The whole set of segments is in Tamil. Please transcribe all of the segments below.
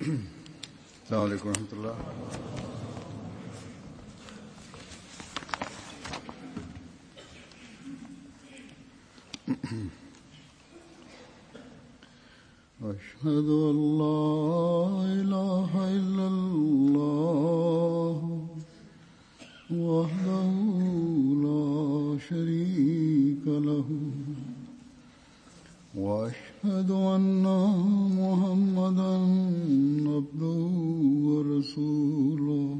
السلام عليكم ورحمة الله أشهد أن لا إله إلا الله وحده لا شريك له وأشهد أن محمدا عبده ورسوله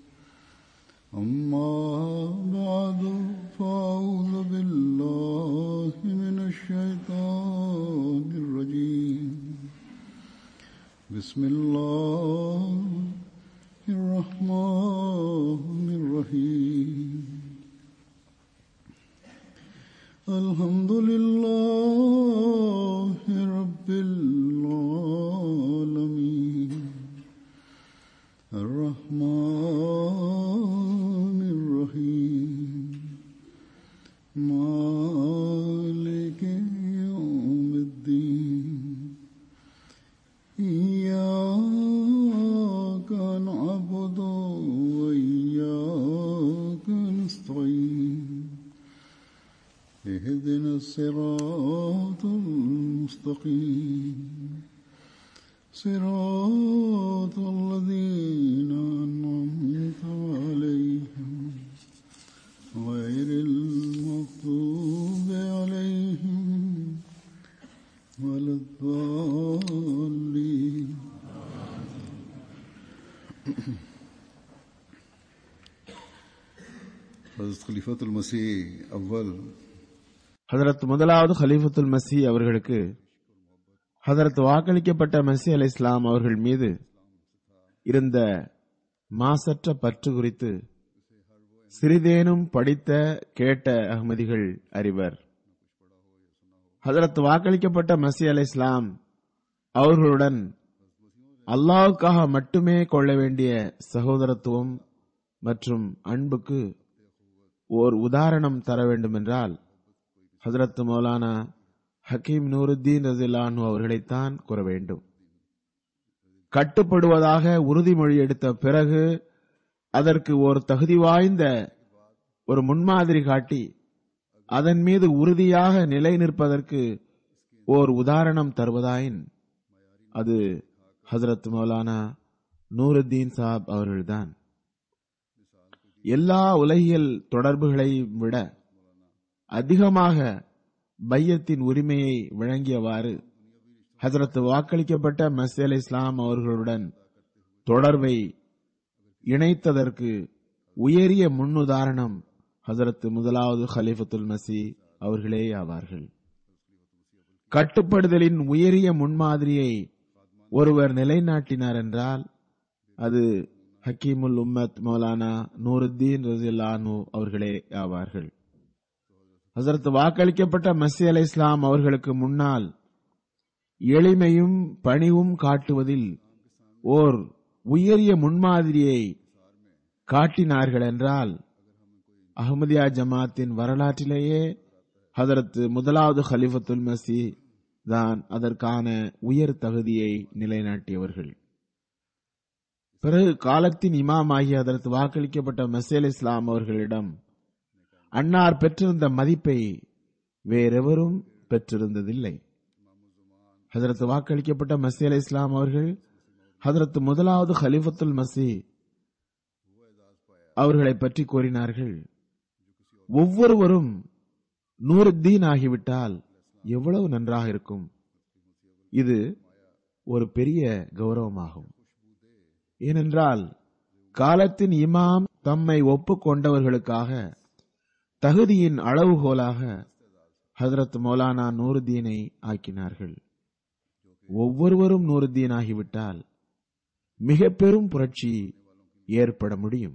أما بعد فأعوذ بالله من الشيطان الرجيم بسم الله الرحمن الرحيم الحمد لله رب العالمين الرحمن الرحيم مالك يوم الدين إياك نعبد وإياك نستعين اهدنا الصراط المستقيم صراط الذين أنعمت عليهم غير المغضوب عليهم ولا الضالين حضرت خلیفۃ المسیح اول ஹதரத் முதலாவது ஹலீஃபத்துல் மசி அவர்களுக்கு ஹதரத் வாக்களிக்கப்பட்ட மசி அலை இஸ்லாம் அவர்கள் மீது இருந்த மாசற்ற பற்று குறித்து சிறிதேனும் படித்த கேட்ட அகமதிகள் அறிவர் ஹதரத் வாக்களிக்கப்பட்ட மசி அலை இஸ்லாம் அவர்களுடன் அல்லாவுக்காக மட்டுமே கொள்ள வேண்டிய சகோதரத்துவம் மற்றும் அன்புக்கு ஓர் உதாரணம் தர வேண்டுமென்றால் ஹசரத் மௌலானா ஹக்கீம் நூருத்தீன் ரசிலானு அவர்களைத்தான் கூற வேண்டும் கட்டுப்படுவதாக உறுதிமொழி எடுத்த பிறகு அதற்கு ஒரு தகுதி வாய்ந்த ஒரு முன்மாதிரி காட்டி அதன் மீது உறுதியாக நிலை நிற்பதற்கு ஓர் உதாரணம் தருவதாயின் அது ஹசரத் மௌலானா நூருத்தீன் சாப் அவர்கள்தான் எல்லா உலகியல் தொடர்புகளையும் விட அதிகமாக பையத்தின் உரிமையை வழங்கியவாறு ஹசரத் வாக்களிக்கப்பட்ட மசேல் இஸ்லாம் அவர்களுடன் தொடர்பை இணைத்ததற்கு உயரிய முன்னுதாரணம் ஹசரத் முதலாவது ஹலிஃபத்துல் மசி அவர்களே ஆவார்கள் கட்டுப்படுதலின் உயரிய முன்மாதிரியை ஒருவர் நிலைநாட்டினார் என்றால் அது ஹக்கீமுல் உம்மத் மௌலானா நூருத்தீன் ரசிலானு அவர்களே ஆவார்கள் ஹசரத் வாக்களிக்கப்பட்ட மசி அலை இஸ்லாம் அவர்களுக்கு முன்னால் எளிமையும் பணிவும் காட்டுவதில் ஓர் உயரிய முன்மாதிரியை காட்டினார்கள் என்றால் அகமதியா ஜமாத்தின் வரலாற்றிலேயே ஹதரத் முதலாவது ஹலிஃபத்துல் மசி தான் அதற்கான உயர் தகுதியை நிலைநாட்டியவர்கள் பிறகு காலத்தின் இமாம் ஆகிய அதற்கு வாக்களிக்கப்பட்ட மசேல் இஸ்லாம் அவர்களிடம் அன்னார் பெற்றிருந்த மதிப்பை வேறெவரும் பெற்றிருந்ததில்லை ஹதரத் வாக்களிக்கப்பட்ட மசி அலி இஸ்லாம் அவர்கள் ஹதரத் முதலாவது ஹலிஃபத்துல் மசி அவர்களை பற்றி கூறினார்கள் ஒவ்வொருவரும் நூறுத்தீன் ஆகிவிட்டால் எவ்வளவு நன்றாக இருக்கும் இது ஒரு பெரிய கௌரவமாகும் ஏனென்றால் காலத்தின் இமாம் தம்மை ஒப்புக்கொண்டவர்களுக்காக தகுதியின் அளவுகோலாக ஹதரத் மௌலானா நூருத்தீனை ஆக்கினார்கள் ஒவ்வொருவரும் நூருத்தீன் ஆகிவிட்டால் மிக பெரும் புரட்சி ஏற்பட முடியும்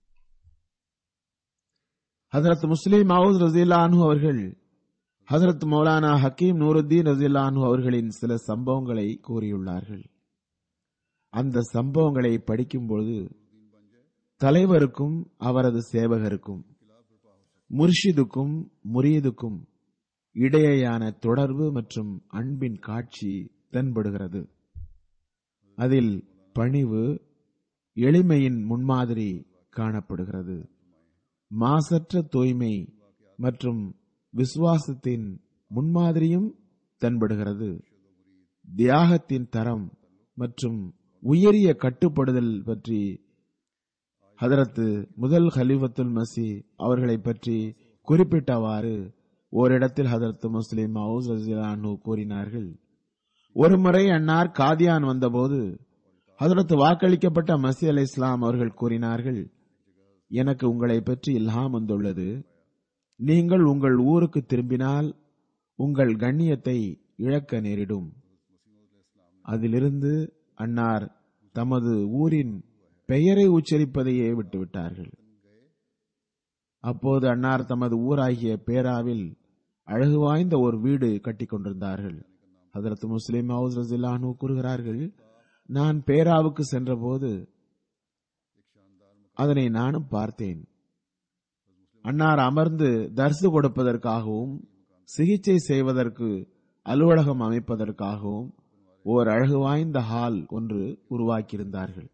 ஹதரத் முஸ்லிம் மவுத் ரசிலானு அவர்கள் ஹதரத் மௌலானா ஹக்கீம் நூருத்தீன் ரசிலானு அவர்களின் சில சம்பவங்களை கூறியுள்ளார்கள் அந்த சம்பவங்களை படிக்கும்போது தலைவருக்கும் அவரது சேவகருக்கும் முர்ஷிதுக்கும் முரீதுக்கும் இடையேயான தொடர்பு மற்றும் அன்பின் காட்சி தென்படுகிறது அதில் பணிவு எளிமையின் முன்மாதிரி காணப்படுகிறது மாசற்ற தூய்மை மற்றும் விசுவாசத்தின் முன்மாதிரியும் தென்படுகிறது தியாகத்தின் தரம் மற்றும் உயரிய கட்டுப்படுதல் பற்றி ஹதரத்து முதல் ஹலிஃபத்துல் மசி அவர்களை பற்றி குறிப்பிட்டவாறு ஓரிடத்தில் ஹதரத்து முஸ்லிம் மவுஸ் ரசிலானு கூறினார்கள் ஒருமுறை அன்னார் காதியான் வந்தபோது ஹதரத்து வாக்களிக்கப்பட்ட மசி அலி இஸ்லாம் அவர்கள் கூறினார்கள் எனக்கு உங்களை பற்றி இல்ஹாம் வந்துள்ளது நீங்கள் உங்கள் ஊருக்கு திரும்பினால் உங்கள் கண்ணியத்தை இழக்க நேரிடும் அதிலிருந்து அன்னார் தமது ஊரின் பெயரை உச்சரிப்பதையே விட்டுவிட்டார்கள் அப்போது அன்னார் தமது ஊராகிய பேராவில் அழகு வாய்ந்த ஒரு வீடு கட்டிக் கொண்டிருந்தார்கள் ஹதரத் முஸ்லிம் ஹவுஸ் ரசிலானு கூறுகிறார்கள் நான் பேராவுக்கு சென்றபோது அதனை நானும் பார்த்தேன் அன்னார் அமர்ந்து தர்சு கொடுப்பதற்காகவும் சிகிச்சை செய்வதற்கு அலுவலகம் அமைப்பதற்காகவும் ஓர் அழகு வாய்ந்த ஹால் ஒன்று உருவாக்கியிருந்தார்கள்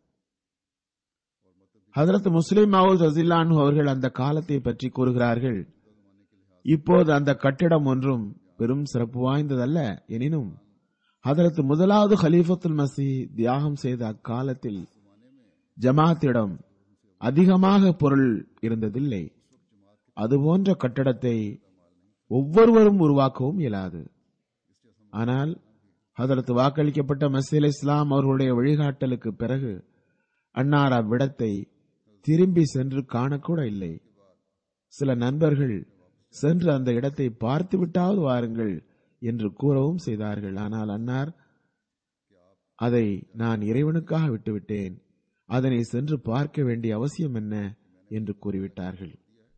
ஹதரத் முஸ்லிம் மவுத் ரசில்லானு அவர்கள் அந்த காலத்தை பற்றி கூறுகிறார்கள் இப்போது அந்த கட்டிடம் ஒன்றும் பெரும் சிறப்பு வாய்ந்ததல்ல எனினும் ஹதரத் முதலாவது ஹலீஃபத்துல் மசி தியாகம் செய்த அக்காலத்தில் ஜமாத்திடம் அதிகமாக பொருள் இருந்ததில்லை அதுபோன்ற கட்டடத்தை ஒவ்வொருவரும் உருவாக்கவும் இயலாது ஆனால் ஹதரத் வாக்களிக்கப்பட்ட மசீல் இஸ்லாம் அவர்களுடைய வழிகாட்டலுக்கு பிறகு அன்னார் அவ்விடத்தை திரும்பி சென்று காணக்கூட இல்லை சில நண்பர்கள் சென்று அந்த இடத்தை பார்த்து விட்டாவது வாருங்கள் என்று கூறவும் செய்தார்கள் ஆனால் அன்னார் அதை நான் இறைவனுக்காக விட்டுவிட்டேன் அதனை சென்று பார்க்க வேண்டிய அவசியம் என்ன என்று கூறிவிட்டார்கள்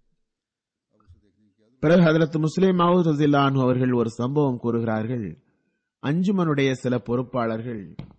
பிறகு ஹதரத் முஸ்லிம் மவுத் ரசில்லான் அவர்கள் ஒரு சம்பவம் கூறுகிறார்கள் அஞ்சுமனுடைய சில பொறுப்பாளர்கள்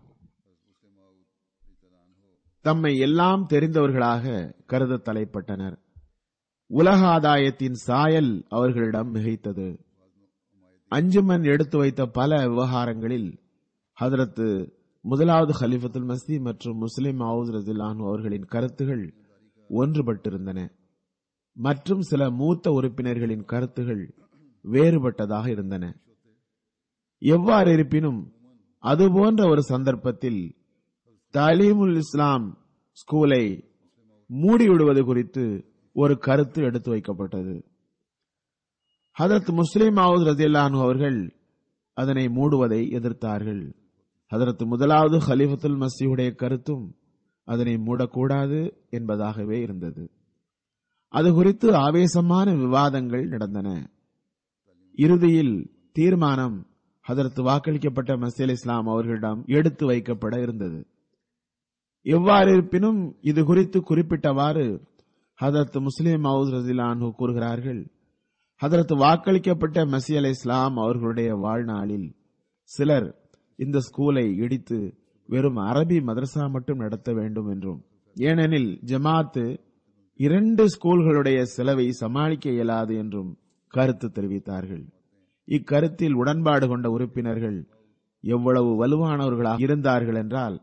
தம்மை எல்லாம் தெரிந்தவர்களாக கருத தலைப்பட்டனர் உலக ஆதாயத்தின் சாயல் அவர்களிடம் மிகைத்தது அஞ்சுமன் எடுத்து வைத்த பல விவகாரங்களில் ஹதரத்து முதலாவது ஹலிஃபத்துல் மசி மற்றும் முஸ்லிம் மவுத் ரசில்லான் அவர்களின் கருத்துகள் ஒன்றுபட்டிருந்தன மற்றும் சில மூத்த உறுப்பினர்களின் கருத்துகள் வேறுபட்டதாக இருந்தன எவ்வாறு இருப்பினும் அதுபோன்ற ஒரு சந்தர்ப்பத்தில் தலீமுல் இஸ்லாம் ஸ்கூலை மூடிவிடுவது குறித்து ஒரு கருத்து எடுத்து வைக்கப்பட்டது ஹதரத் முஸ்லிம் மாவூத் ரதியல்லானு அவர்கள் அதனை மூடுவதை எதிர்த்தார்கள் ஹதரத் முதலாவது ஹலிஃபத்துல் மசீவுடைய கருத்தும் அதனை மூடக்கூடாது என்பதாகவே இருந்தது அது குறித்து ஆவேசமான விவாதங்கள் நடந்தன இறுதியில் தீர்மானம் ஹதரத் வாக்களிக்கப்பட்ட மசீல் இஸ்லாம் அவர்களிடம் எடுத்து வைக்கப்பட இருந்தது எவ்வாறு இருப்பினும் இது குறித்து குறிப்பிட்டவாறு ஹதரத் முஸ்லிம் மவுத் ரசிலானு கூறுகிறார்கள் ஹதரத் வாக்களிக்கப்பட்ட மசி அலை இஸ்லாம் அவர்களுடைய வாழ்நாளில் சிலர் இந்த ஸ்கூலை இடித்து வெறும் அரபி மதரசா மட்டும் நடத்த வேண்டும் என்றும் ஏனெனில் ஜமாத்து இரண்டு ஸ்கூல்களுடைய செலவை சமாளிக்க இயலாது என்றும் கருத்து தெரிவித்தார்கள் இக்கருத்தில் உடன்பாடு கொண்ட உறுப்பினர்கள் எவ்வளவு வலுவானவர்களாக இருந்தார்கள் என்றால்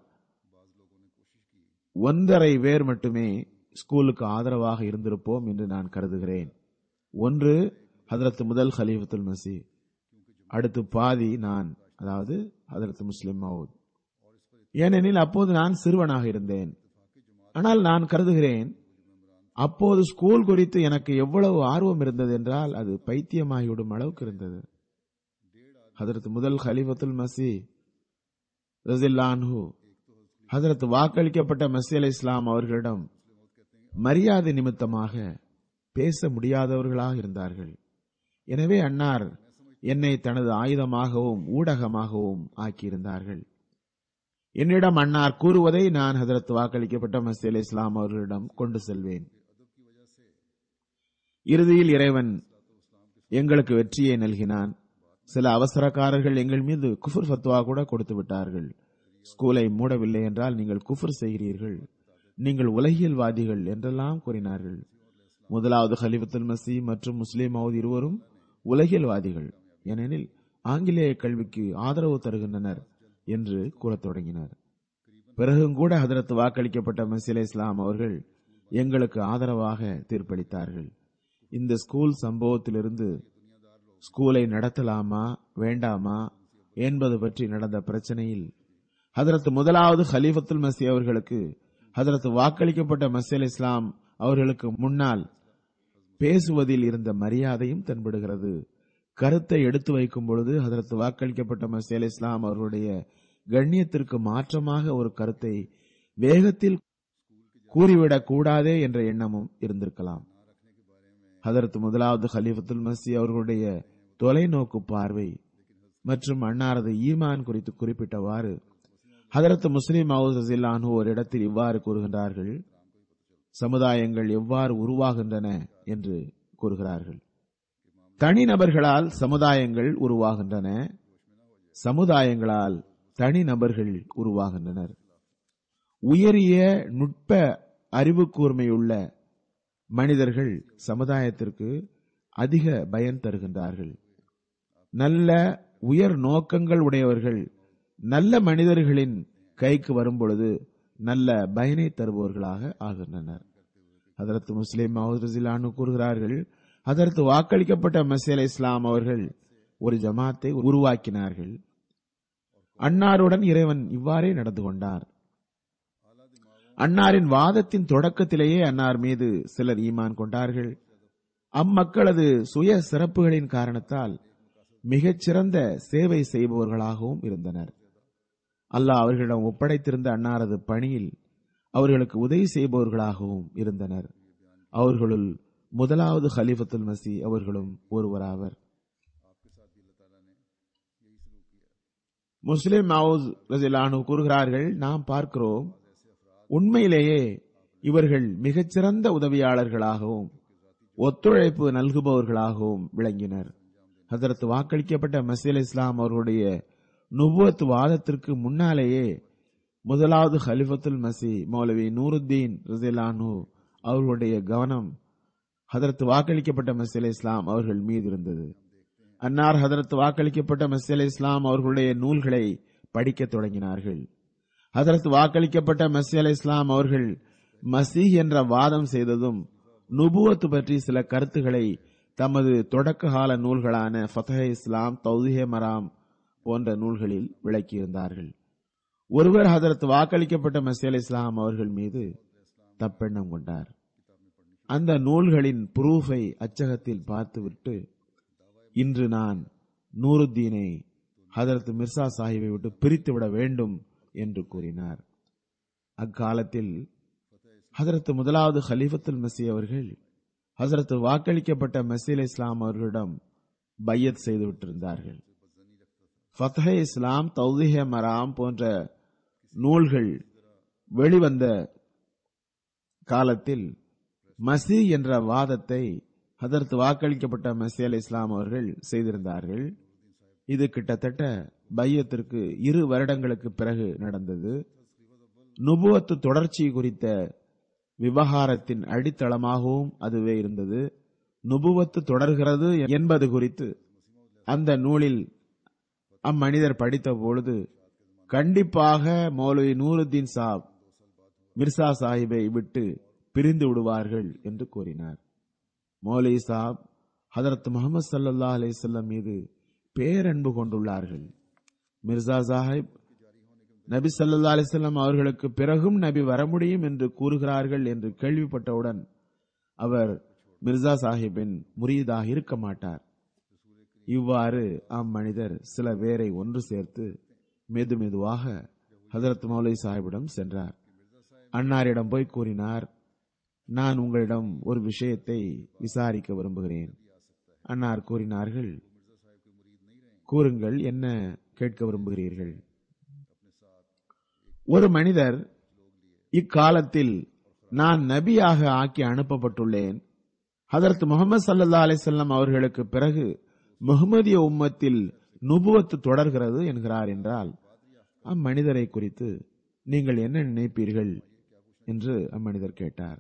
ஒன்றரை பேர் மட்டுமே ஸ்கூலுக்கு ஆதரவாக இருந்திருப்போம் என்று நான் கருதுகிறேன் ஒன்று ஹதரத் முதல் ஹலீஃபத்துல் மசி அடுத்து பாதி நான் அதாவது ஹதரத் முஸ்லிம் மவுத் ஏனெனில் அப்போது நான் சிறுவனாக இருந்தேன் ஆனால் நான் கருதுகிறேன் அப்போது ஸ்கூல் குறித்து எனக்கு எவ்வளவு ஆர்வம் இருந்தது என்றால் அது பைத்தியமாகிவிடும் அளவுக்கு இருந்தது ஹதரத் முதல் ஹலிஃபத்துல் மசி ரசில்லான்ஹு ஹதரத் வாக்களிக்கப்பட்ட மசி அலி இஸ்லாம் அவர்களிடம் மரியாதை நிமித்தமாக பேச முடியாதவர்களாக இருந்தார்கள் எனவே அன்னார் என்னை தனது ஆயுதமாகவும் ஊடகமாகவும் ஆக்கியிருந்தார்கள் என்னிடம் அன்னார் கூறுவதை நான் ஹதரத் வாக்களிக்கப்பட்ட மசி அலி இஸ்லாம் அவர்களிடம் கொண்டு செல்வேன் இறுதியில் இறைவன் எங்களுக்கு வெற்றியை நல்கினான் சில அவசரக்காரர்கள் எங்கள் மீது குஃபர் ஃபத்வா கூட கொடுத்து விட்டார்கள் ஸ்கூலை மூடவில்லை என்றால் நீங்கள் குஃபர் செய்கிறீர்கள் நீங்கள் உலகியல்வாதிகள் என்றெல்லாம் கூறினார்கள் முதலாவது ஹலிஃபத்துல் மசி மற்றும் முஸ்லிம் மவுத் இருவரும் உலகியல்வாதிகள் ஏனெனில் ஆங்கிலேய கல்விக்கு ஆதரவு தருகின்றனர் என்று கூறத் தொடங்கினர் பிறகும் கூட ஹதரத் வாக்களிக்கப்பட்ட மசீல் இஸ்லாம் அவர்கள் எங்களுக்கு ஆதரவாக தீர்ப்பளித்தார்கள் இந்த ஸ்கூல் சம்பவத்திலிருந்து ஸ்கூலை நடத்தலாமா வேண்டாமா என்பது பற்றி நடந்த பிரச்சனையில் ஹதரத் முதலாவது ஹலீஃபத்துல் மசி அவர்களுக்கு ஹதரத் வாக்களிக்கப்பட்ட மசீல் இஸ்லாம் அவர்களுக்கு முன்னால் பேசுவதில் இருந்த மரியாதையும் தென்படுகிறது கருத்தை எடுத்து வைக்கும் பொழுது ஹதரத் வாக்களிக்கப்பட்ட மசீல் இஸ்லாம் அவர்களுடைய கண்ணியத்திற்கு மாற்றமாக ஒரு கருத்தை வேகத்தில் கூறிவிடக் கூடாதே என்ற எண்ணமும் இருந்திருக்கலாம் ஹதரத் முதலாவது ஹலீஃபத்துல் மசி அவர்களுடைய தொலைநோக்கு பார்வை மற்றும் அன்னாரது ஈமான் குறித்து குறிப்பிட்டவாறு ஹதரத் முஸ்லிம் அவுசில்லானு ஒரு இடத்தில் இவ்வாறு கூறுகின்றார்கள் சமுதாயங்கள் எவ்வாறு உருவாகின்றன என்று கூறுகிறார்கள் தனிநபர்களால் சமுதாயங்கள் உருவாகின்றன சமுதாயங்களால் தனிநபர்கள் உருவாகின்றனர் உயரிய நுட்ப அறிவு கூர்மையுள்ள மனிதர்கள் சமுதாயத்திற்கு அதிக பயன் தருகின்றார்கள் நல்ல உயர் நோக்கங்கள் உடையவர்கள் நல்ல மனிதர்களின் கைக்கு வரும்பொழுது நல்ல பயனை தருபவர்களாக ஆகின்றனர் அதற்கு முஸ்லிம் மஹூசிலானு கூறுகிறார்கள் அதற்கு வாக்களிக்கப்பட்ட மசீல் இஸ்லாம் அவர்கள் ஒரு ஜமாத்தை உருவாக்கினார்கள் அன்னாருடன் இறைவன் இவ்வாறே நடந்து கொண்டார் அன்னாரின் வாதத்தின் தொடக்கத்திலேயே அன்னார் மீது சிலர் ஈமான் கொண்டார்கள் அம்மக்களது சுய சிறப்புகளின் காரணத்தால் மிகச்சிறந்த சேவை செய்பவர்களாகவும் இருந்தனர் அல்லாஹ் அவர்களிடம் ஒப்படைத்திருந்த அன்னாரது பணியில் அவர்களுக்கு உதவி செய்பவர்களாகவும் இருந்தனர் அவர்களுள் முதலாவது ஹலிஃபத்துல் மசி அவர்களும் ஒருவராவர் முஸ்லிம் மவுஸ் ரசிலானு கூறுகிறார்கள் நாம் பார்க்கிறோம் உண்மையிலேயே இவர்கள் மிகச்சிறந்த உதவியாளர்களாகவும் ஒத்துழைப்பு நல்குபவர்களாகவும் விளங்கினர் அதற்கு வாக்களிக்கப்பட்ட மசீல் இஸ்லாம் அவர்களுடைய நுபுவத் வாதத்திற்கு முன்னாலேயே முதலாவது ஹலிஃபத்துல் மசி மௌலவி நூருத்தீன் ரசிலானு அவர்களுடைய கவனம் ஹதரத் வாக்களிக்கப்பட்ட மசீல் இஸ்லாம் அவர்கள் மீது இருந்தது அன்னார் ஹதரத் வாக்களிக்கப்பட்ட மசீல் இஸ்லாம் அவர்களுடைய நூல்களை படிக்கத் தொடங்கினார்கள் ஹதரத் வாக்களிக்கப்பட்ட மசி அலை இஸ்லாம் அவர்கள் மசீஹ் என்ற வாதம் செய்ததும் நுபுவத்து பற்றி சில கருத்துக்களை தமது தொடக்க கால நூல்களான ஃபதஹ இஸ்லாம் தௌதிஹே மராம் போன்ற நூல்களில் விளக்கியிருந்தார்கள் ஒருவர் ஹதரத் வாக்களிக்கப்பட்ட மசி அலை இஸ்லாம் அவர்கள் மீது தப்பெண்ணம் கொண்டார் அந்த நூல்களின் புரூஃபை அச்சகத்தில் பார்த்துவிட்டு இன்று நான் நூருத்தீனை ஹதரத் மிர்சா சாஹிபை விட்டு பிரித்துவிட வேண்டும் என்று கூறினார் அக்காலத்தில் ஹசரத் முதலாவது ஹலீஃபத்துல் மசி அவர்கள் ஹசரத் வாக்களிக்கப்பட்ட மசீல் இஸ்லாம் அவர்களிடம் பையத் செய்து விட்டிருந்தார்கள் ஃபத்ஹ இஸ்லாம் தௌதிஹ மராம் போன்ற நூல்கள் வெளிவந்த காலத்தில் மசி என்ற வாதத்தை ஹதரத் வாக்களிக்கப்பட்ட மசி அலி இஸ்லாம் அவர்கள் செய்திருந்தார்கள் இது கிட்டத்தட்ட பையத்திற்கு இரு வருடங்களுக்கு பிறகு நடந்தது நுபுவத்து தொடர்ச்சி குறித்த விவகாரத்தின் அடித்தளமாகவும் அதுவே இருந்தது நுபுவத்து தொடர்கிறது என்பது குறித்து அந்த நூலில் அம்மனிதர் படித்த பொழுது கண்டிப்பாக மௌலவி நூருத்தீன் சாப் மிர்சா சாஹிபை விட்டு பிரிந்து விடுவார்கள் என்று கூறினார் மௌலி சாப் ஹதரத் முகமது சல்லா அலிசல்லம் மீது பேரன்பு கொண்டுள்ளார்கள் மிர்சா சாஹிப் நபி சல்லா அலிசல்லாம் அவர்களுக்கு பிறகும் நபி வர முடியும் என்று கூறுகிறார்கள் என்று கேள்விப்பட்டவுடன் அவர் மிர்சா சாஹிப்பின் முறியதாக இருக்க மாட்டார் இவ்வாறு அம்மனிதர் சில பேரை ஒன்று சேர்த்து மெது மெதுவாக ஹசரத் மௌலை சாஹிபிடம் சென்றார் அன்னாரிடம் போய் கூறினார் நான் உங்களிடம் ஒரு விஷயத்தை விசாரிக்க விரும்புகிறேன் அன்னார் கூறினார்கள் கூறுங்கள் என்ன கேட்க விரும்புகிறீர்கள் ஒரு மனிதர் இக்காலத்தில் நான் நபியாக ஆக்கி அனுப்பப்பட்டுள்ளேன் ஹதரத் முகமது சல்லா அலிசல்லாம் அவர்களுக்கு பிறகு முகமதிய உம்மத்தில் நுபுவத்து தொடர்கிறது என்கிறார் என்றால் அம்மனிதரை குறித்து நீங்கள் என்ன நினைப்பீர்கள் என்று அம்மனிதர் கேட்டார்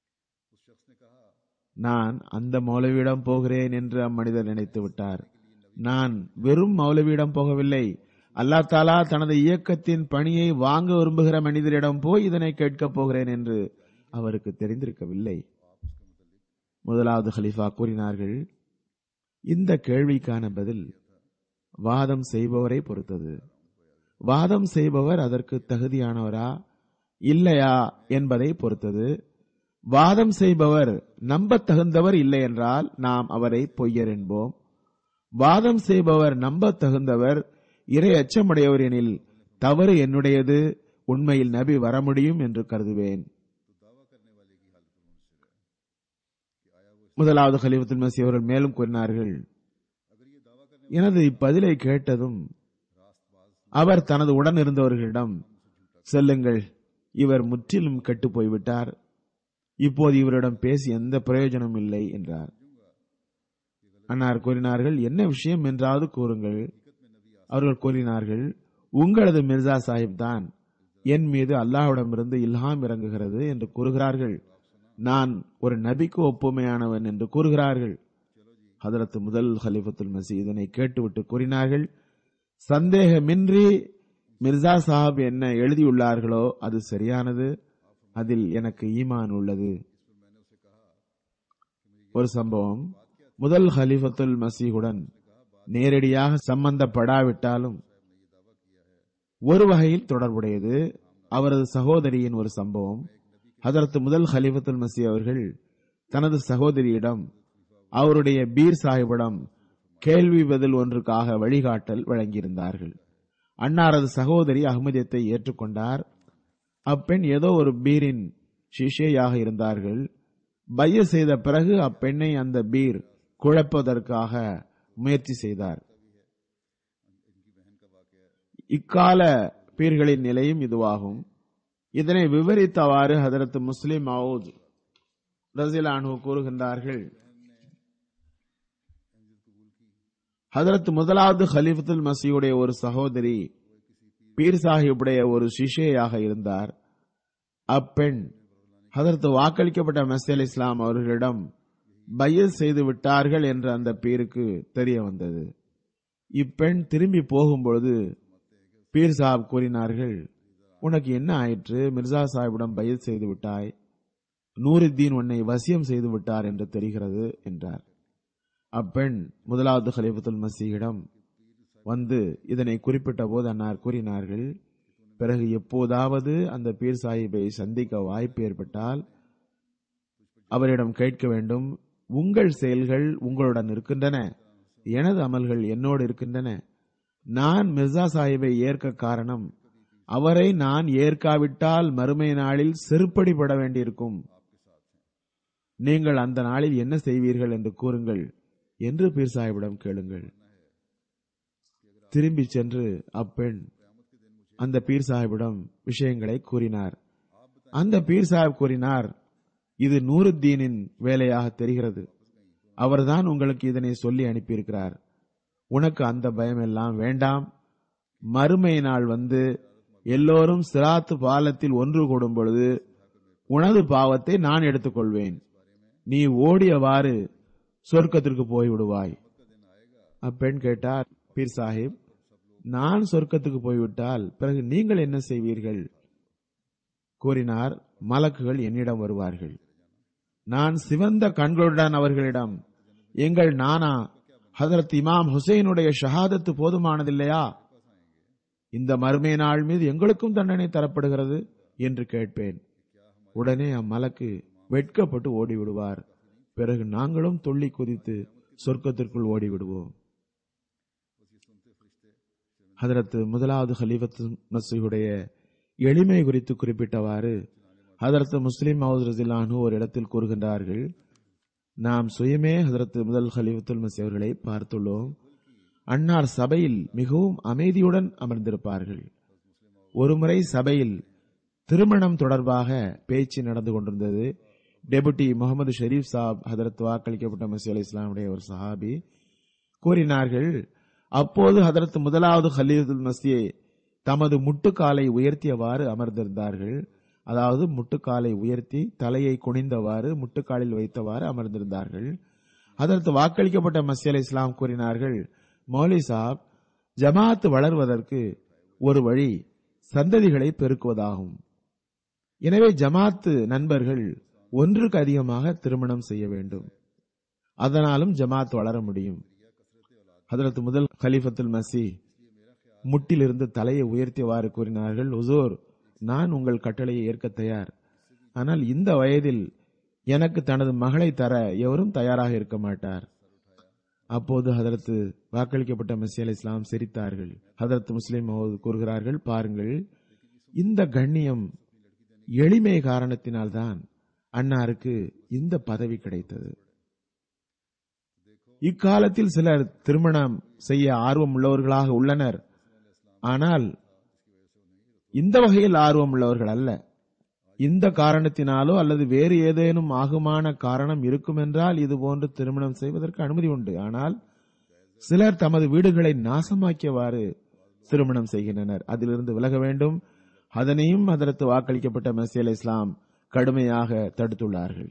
நான் அந்த மௌலவியிடம் போகிறேன் என்று அம்மனிதர் நினைத்து விட்டார் நான் வெறும் மௌலவியிடம் போகவில்லை அல்லா தாலா தனது இயக்கத்தின் பணியை வாங்க விரும்புகிற மனிதரிடம் போய் இதனை கேட்கப் போகிறேன் என்று அவருக்கு தெரிந்திருக்கவில்லை முதலாவது ஹலிஃபா கூறினார்கள் இந்த கேள்விக்கான பதில் வாதம் செய்பவரை பொறுத்தது வாதம் செய்பவர் அதற்கு தகுதியானவரா இல்லையா என்பதை பொறுத்தது வாதம் செய்பவர் நம்பத் தகுந்தவர் இல்லை என்றால் நாம் அவரை பொய்யர் என்போம் வாதம் செய்பவர் நம்பத் தகுந்தவர் இறை அச்சமுடையவர் எனில் தவறு என்னுடையது உண்மையில் நபி வர முடியும் என்று கருதுவேன் முதலாவது ஹலிஃபத்துல் மசி அவர்கள் மேலும் கூறினார்கள் எனது இப்பதிலை கேட்டதும் அவர் தனது உடன் இருந்தவர்களிடம் செல்லுங்கள் இவர் முற்றிலும் கெட்டு போய்விட்டார் இப்போது இவரிடம் பேசி எந்த பிரயோஜனமும் இல்லை என்றார் அன்னார் கூறினார்கள் என்ன விஷயம் என்றாவது கூறுங்கள் அவர்கள் கூறினார்கள் உங்களது மிர்சா சாஹிப் தான் என் மீது அல்லாஹ்விடமிருந்து இல்ஹாம் இறங்குகிறது என்று கூறுகிறார்கள் நான் ஒரு நபிக்கு ஒப்புமையானவன் என்று கூறுகிறார்கள் ஹதரத் முதல் ஹலிஃபத்துல் மசி இதனை கேட்டுவிட்டு கூறினார்கள் சந்தேகமின்றி மிர்சா சாஹிப் என்ன எழுதியுள்ளார்களோ அது சரியானது அதில் எனக்கு ஈமான் உள்ளது ஒரு சம்பவம் முதல் ஹலிஃபத்துல் மசீஹுடன் நேரடியாக சம்பந்தப்படாவிட்டாலும் ஒரு வகையில் தொடர்புடையது அவரது சகோதரியின் ஒரு சம்பவம் ஹதரத் முதல் ஹலிஃபத்துல் மசி அவர்கள் தனது சகோதரியிடம் அவருடைய பீர் சாஹிபிடம் கேள்வி பதில் ஒன்றுக்காக வழிகாட்டல் வழங்கியிருந்தார்கள் அன்னாரது சகோதரி அகமதியத்தை ஏற்றுக்கொண்டார் அப்பெண் ஏதோ ஒரு பீரின் சிஷியாக இருந்தார்கள் பைய செய்த பிறகு அப்பெண்ணை அந்த பீர் குழப்பதற்காக முயற்சி செய்தார் இக்கால பீர்களின் நிலையும் இதுவாகும் இதனை விவரித்தவாறு ஹதரத் முஸ்லிம் மவுத் ரசிலானு கூறுகின்றார்கள் ஹதரத் முதலாவது ஹலிஃபத்துல் மசியுடைய ஒரு சகோதரி பீர் சாஹிபுடைய ஒரு சிஷையாக இருந்தார் அப்பெண் ஹதரத் வாக்களிக்கப்பட்ட மசி அலி இஸ்லாம் அவர்களிடம் பையல் செய்து விட்டார்கள் என்று அந்த பீருக்கு தெரிய வந்தது இப்பெண் திரும்பி போகும்பொழுது பீர் சாஹிப் கூறினார்கள் உனக்கு என்ன ஆயிற்று மிர்சா சாஹிபிடம் பையல் செய்து விட்டாய் நூருத்தீன் உன்னை வசியம் செய்து விட்டார் என்று தெரிகிறது என்றார் அப்பெண் முதலாவது ஹலிஃபத்துல் மசீகிடம் வந்து இதனை குறிப்பிட்ட போது அன்னார் கூறினார்கள் பிறகு எப்போதாவது அந்த பீர் சாஹிப்பை சந்திக்க வாய்ப்பு ஏற்பட்டால் அவரிடம் கேட்க வேண்டும் உங்கள் செயல்கள் உங்களுடன் இருக்கின்றன எனது அமல்கள் என்னோடு இருக்கின்றன நான் மிர்சா சாஹிப்பை ஏற்க காரணம் அவரை நான் ஏற்காவிட்டால் மறுமை நாளில் செருப்படிபட வேண்டியிருக்கும் நீங்கள் அந்த நாளில் என்ன செய்வீர்கள் என்று கூறுங்கள் என்று பீர் சாஹிபிடம் கேளுங்கள் திரும்பி சென்று அப்பெண் அந்த பீர் சாஹிபிடம் விஷயங்களை கூறினார் அந்த பீர் சாஹிப் கூறினார் இது நூருத்தீனின் வேலையாக தெரிகிறது அவர்தான் உங்களுக்கு இதனை சொல்லி அனுப்பியிருக்கிறார் உனக்கு அந்த பயம் எல்லாம் வேண்டாம் மறுமை நாள் வந்து எல்லோரும் சிராத்து பாலத்தில் ஒன்று கூடும் பொழுது உனது பாவத்தை நான் எடுத்துக்கொள்வேன் நீ ஓடியவாறு சொர்க்கத்திற்கு போய்விடுவாய் அப்பெண் கேட்டார் பீர் சாஹிப் நான் சொர்க்கத்துக்கு போய்விட்டால் பிறகு நீங்கள் என்ன செய்வீர்கள் கூறினார் மலக்குகள் என்னிடம் வருவார்கள் நான் சிவந்த கண்களுடன் அவர்களிடம் எங்கள் நானா ஹதரத் இமாம் ஹுசைனுடைய ஷஹாதத்து போதுமானதில்லையா இந்த மறுமை நாள் மீது எங்களுக்கும் தண்டனை தரப்படுகிறது என்று கேட்பேன் உடனே அம்மலக்கு வெட்கப்பட்டு ஓடிவிடுவார் பிறகு நாங்களும் துள்ளி குதித்து சொர்க்கத்திற்குள் ஓடிவிடுவோம் ஹதரத் முதலாவது ஹலீஃபத் மசீஹுடைய எளிமை குறித்து குறிப்பிட்டவாறு ஹதரத் முஸ்லிம் மவுத் ரசிலானு ஒரு இடத்தில் கூறுகின்றார்கள் நாம் சுயமே ஹதரத் முதல் ஹலீஃபத்துல் மசி அவர்களை பார்த்துள்ளோம் அன்னார் சபையில் மிகவும் அமைதியுடன் அமர்ந்திருப்பார்கள் ஒருமுறை சபையில் திருமணம் தொடர்பாக பேச்சு நடந்து கொண்டிருந்தது டெபுட்டி முகமது ஷெரீப் சாப் ஹதரத் வாக்களிக்கப்பட்ட மசி அலி இஸ்லாமுடைய ஒரு சஹாபி கூறினார்கள் அப்போது ஹதரத் முதலாவது ஹலீஃபுல் மசியை தமது முட்டுக்காலை உயர்த்தியவாறு அமர்ந்திருந்தார்கள் அதாவது முட்டுக்காலை உயர்த்தி தலையை குனிந்தவாறு முட்டுக்காலில் வைத்தவாறு அமர்ந்திருந்தார்கள் அதற்கு வாக்களிக்கப்பட்ட மசி அலி இஸ்லாம் கூறினார்கள் மௌலி சாப் ஜமாத் வளர்வதற்கு ஒரு வழி சந்ததிகளை பெருக்குவதாகும் எனவே ஜமாத்து நண்பர்கள் ஒன்றுக்கு அதிகமாக திருமணம் செய்ய வேண்டும் அதனாலும் ஜமாத் வளர முடியும் ஹதரத் முதல் கலிஃபத்துல் மசி முட்டிலிருந்து தலையை உயர்த்தியவாறு கூறினார்கள் உசோர் நான் உங்கள் கட்டளையை ஏற்க தயார் ஆனால் இந்த வயதில் எனக்கு தனது மகளை தர எவரும் தயாராக இருக்க மாட்டார் அப்போது ஹதரத்து வாக்களிக்கப்பட்ட மசி அலி இஸ்லாம் சிரித்தார்கள் ஹதரத் முஸ்லிம் கூறுகிறார்கள் பாருங்கள் இந்த கண்ணியம் எளிமை காரணத்தினால்தான் அன்னாருக்கு இந்த பதவி கிடைத்தது இக்காலத்தில் சிலர் திருமணம் செய்ய ஆர்வம் உள்ளவர்களாக உள்ளனர் ஆனால் இந்த வகையில் ஆர்வம் உள்ளவர்கள் அல்ல இந்த காரணத்தினாலோ அல்லது வேறு ஏதேனும் ஆகுமான காரணம் இருக்கும் என்றால் இது போன்று திருமணம் செய்வதற்கு அனுமதி உண்டு ஆனால் சிலர் தமது வீடுகளை நாசமாக்கியவாறு திருமணம் செய்கின்றனர் அதிலிருந்து விலக வேண்டும் அதனையும் அதற்கு வாக்களிக்கப்பட்ட மசி அலி இஸ்லாம் கடுமையாக தடுத்துள்ளார்கள்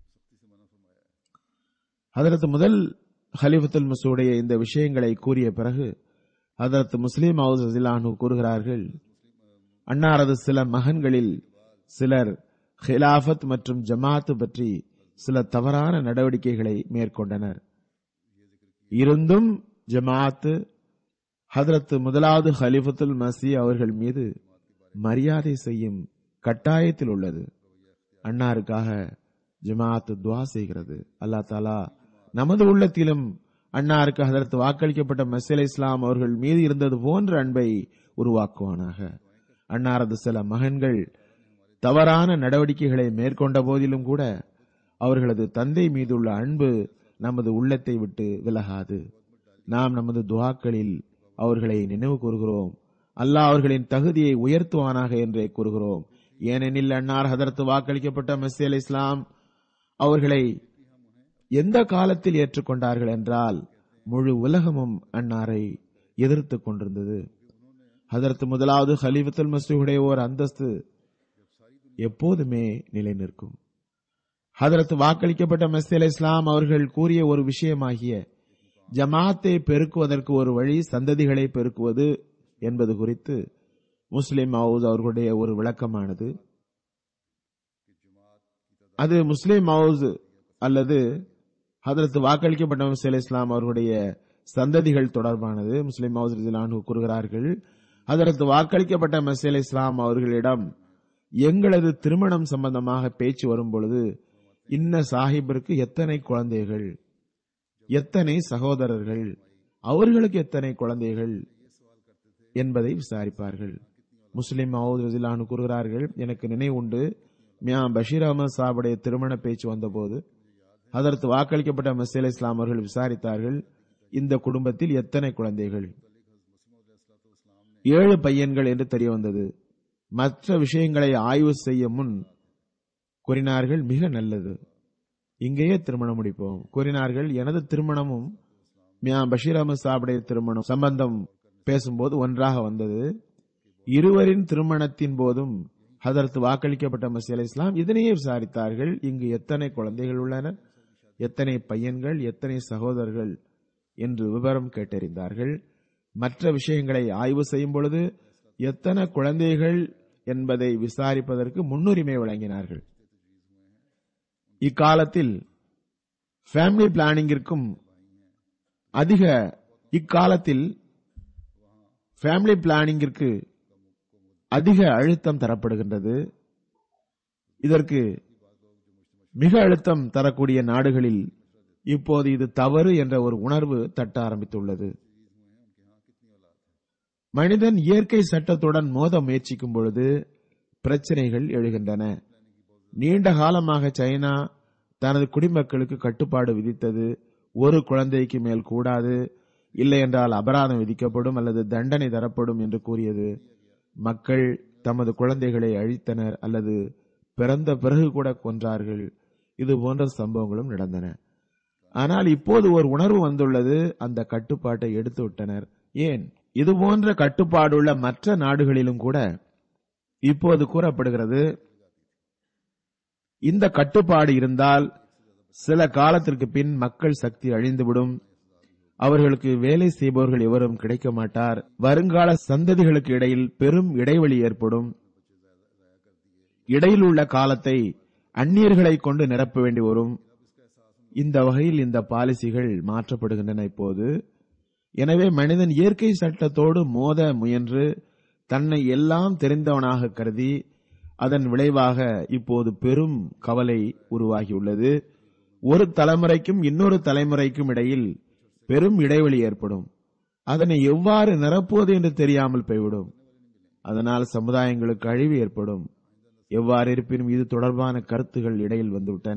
அதற்கு முதல் ஹலிஃபத்துல் மசூடைய இந்த விஷயங்களை கூறிய பிறகு அதற்கு முஸ்லீம் ஹவுஸ் அசிலானு கூறுகிறார்கள் அன்னாரது சில மகன்களில் சிலர் ஹிலாஃபத் மற்றும் ஜமாத்து பற்றி சில தவறான நடவடிக்கைகளை மேற்கொண்டனர் இருந்தும் ஜமாத்து ஹதரத் முதலாவது ஹலிஃபத்துல் மசி அவர்கள் மீது மரியாதை செய்யும் கட்டாயத்தில் உள்ளது அன்னாருக்காக ஜமாத் துவா செய்கிறது அல்லா தாலா நமது உள்ளத்திலும் அன்னாருக்கு அதற்கு வாக்களிக்கப்பட்ட மசீல் இஸ்லாம் அவர்கள் மீது இருந்தது போன்ற அன்பை உருவாக்குவானாக அன்னாரது சில மகன்கள் தவறான நடவடிக்கைகளை மேற்கொண்ட போதிலும் கூட அவர்களது தந்தை மீதுள்ள அன்பு நமது உள்ளத்தை விட்டு விலகாது நாம் நமது துவாக்களில் அவர்களை நினைவு கூறுகிறோம் அல்லாஹ் அவர்களின் தகுதியை உயர்த்துவானாக என்றே கூறுகிறோம் ஏனெனில் அன்னார் ஹதரத்து வாக்களிக்கப்பட்ட மசி அலி இஸ்லாம் அவர்களை எந்த காலத்தில் ஏற்றுக்கொண்டார்கள் என்றால் முழு உலகமும் அன்னாரை எதிர்த்து கொண்டிருந்தது ஹதரத்து முதலாவது ஹலீஃபத்துல் மசூடைய ஓர் அந்தஸ்து எப்போதுமே நிலை நிற்கும் ஹதரத்து வாக்களிக்கப்பட்ட மசி அலி இஸ்லாம் அவர்கள் கூறிய ஒரு விஷயமாகிய ஜமாத்தை பெருக்குவதற்கு ஒரு வழி சந்ததிகளை பெருக்குவது என்பது குறித்து முஸ்லிம் ஹவுஸ் அவர்களுடைய ஒரு விளக்கமானது அது முஸ்லிம் ஹவுஸ் அல்லது ஹதரத்து வாக்களிக்கப்பட்ட மசீல் இஸ்லாம் அவர்களுடைய சந்ததிகள் தொடர்பானது முஸ்லிம் ஹவுஸ் ரிஜிலானு கூறுகிறார்கள் ஹதரத்து வாக்களிக்கப்பட்ட மசீல் இஸ்லாம் அவர்களிடம் எங்களது திருமணம் சம்பந்தமாக பேச்சு வரும் பொழுது இன்ன சாஹிபிற்கு எத்தனை குழந்தைகள் எத்தனை சகோதரர்கள் அவர்களுக்கு எத்தனை குழந்தைகள் என்பதை விசாரிப்பார்கள் முஸ்லிம் மவுத் ரஜிலானு கூறுகிறார்கள் எனக்கு நினைவுண்டு மியா பஷீர் அகமது சாபுடைய திருமண பேச்சு வந்தபோது அதற்கு வாக்களிக்கப்பட்ட மசீல் இஸ்லாம் அவர்கள் விசாரித்தார்கள் இந்த குடும்பத்தில் எத்தனை குழந்தைகள் ஏழு பையன்கள் என்று தெரிய வந்தது மற்ற விஷயங்களை ஆய்வு செய்ய முன் கூறினார்கள் மிக நல்லது இங்கேயே திருமணம் முடிப்போம் கூறினார்கள் எனது திருமணமும் மியா பஷீர் அகமது சாபுடைய திருமணம் சம்பந்தம் பேசும்போது ஒன்றாக வந்தது இருவரின் திருமணத்தின் போதும் ஹதரத் வாக்களிக்கப்பட்ட மசி அலி இஸ்லாம் இதனையே விசாரித்தார்கள் இங்கு எத்தனை குழந்தைகள் உள்ளனர் எத்தனை பையன்கள் எத்தனை சகோதரர்கள் என்று விவரம் கேட்டறிந்தார்கள் மற்ற விஷயங்களை ஆய்வு செய்யும் பொழுது எத்தனை குழந்தைகள் என்பதை விசாரிப்பதற்கு முன்னுரிமை வழங்கினார்கள் இக்காலத்தில் ஃபேமிலி பிளானிங்கிற்கும் அதிக இக்காலத்தில் ஃபேமிலி பிளானிங்கிற்கு அதிக அழுத்தம் தரப்படுகின்றது இதற்கு மிக அழுத்தம் தரக்கூடிய நாடுகளில் இப்போது இது தவறு என்ற ஒரு உணர்வு தட்ட ஆரம்பித்துள்ளது மனிதன் இயற்கை சட்டத்துடன் மோத முயற்சிக்கும் பொழுது பிரச்சனைகள் எழுகின்றன நீண்ட காலமாக சைனா தனது குடிமக்களுக்கு கட்டுப்பாடு விதித்தது ஒரு குழந்தைக்கு மேல் கூடாது இல்லை என்றால் அபராதம் விதிக்கப்படும் அல்லது தண்டனை தரப்படும் என்று கூறியது மக்கள் தமது குழந்தைகளை அழித்தனர் அல்லது பிறந்த பிறகு கூட கொன்றார்கள் இது போன்ற சம்பவங்களும் நடந்தன ஆனால் இப்போது ஒரு உணர்வு வந்துள்ளது அந்த கட்டுப்பாட்டை எடுத்து விட்டனர் ஏன் இது போன்ற கட்டுப்பாடுள்ள மற்ற நாடுகளிலும் கூட இப்போது கூறப்படுகிறது இந்த கட்டுப்பாடு இருந்தால் சில காலத்திற்கு பின் மக்கள் சக்தி அழிந்துவிடும் அவர்களுக்கு வேலை செய்பவர்கள் எவரும் கிடைக்க மாட்டார் வருங்கால சந்ததிகளுக்கு இடையில் பெரும் இடைவெளி ஏற்படும் இடையில் உள்ள காலத்தை அந்நியர்களை கொண்டு நிரப்ப வேண்டி வரும் இந்த வகையில் இந்த பாலிசிகள் மாற்றப்படுகின்றன இப்போது எனவே மனிதன் இயற்கை சட்டத்தோடு மோத முயன்று தன்னை எல்லாம் தெரிந்தவனாக கருதி அதன் விளைவாக இப்போது பெரும் கவலை உருவாகியுள்ளது ஒரு தலைமுறைக்கும் இன்னொரு தலைமுறைக்கும் இடையில் பெரும் இடைவெளி ஏற்படும் அதனை எவ்வாறு நிரப்புவது என்று தெரியாமல் போய்விடும் அதனால் சமுதாயங்களுக்கு அழிவு ஏற்படும் எவ்வாறு இருப்பினும் இது தொடர்பான கருத்துகள் இடையில் வந்துவிட்டன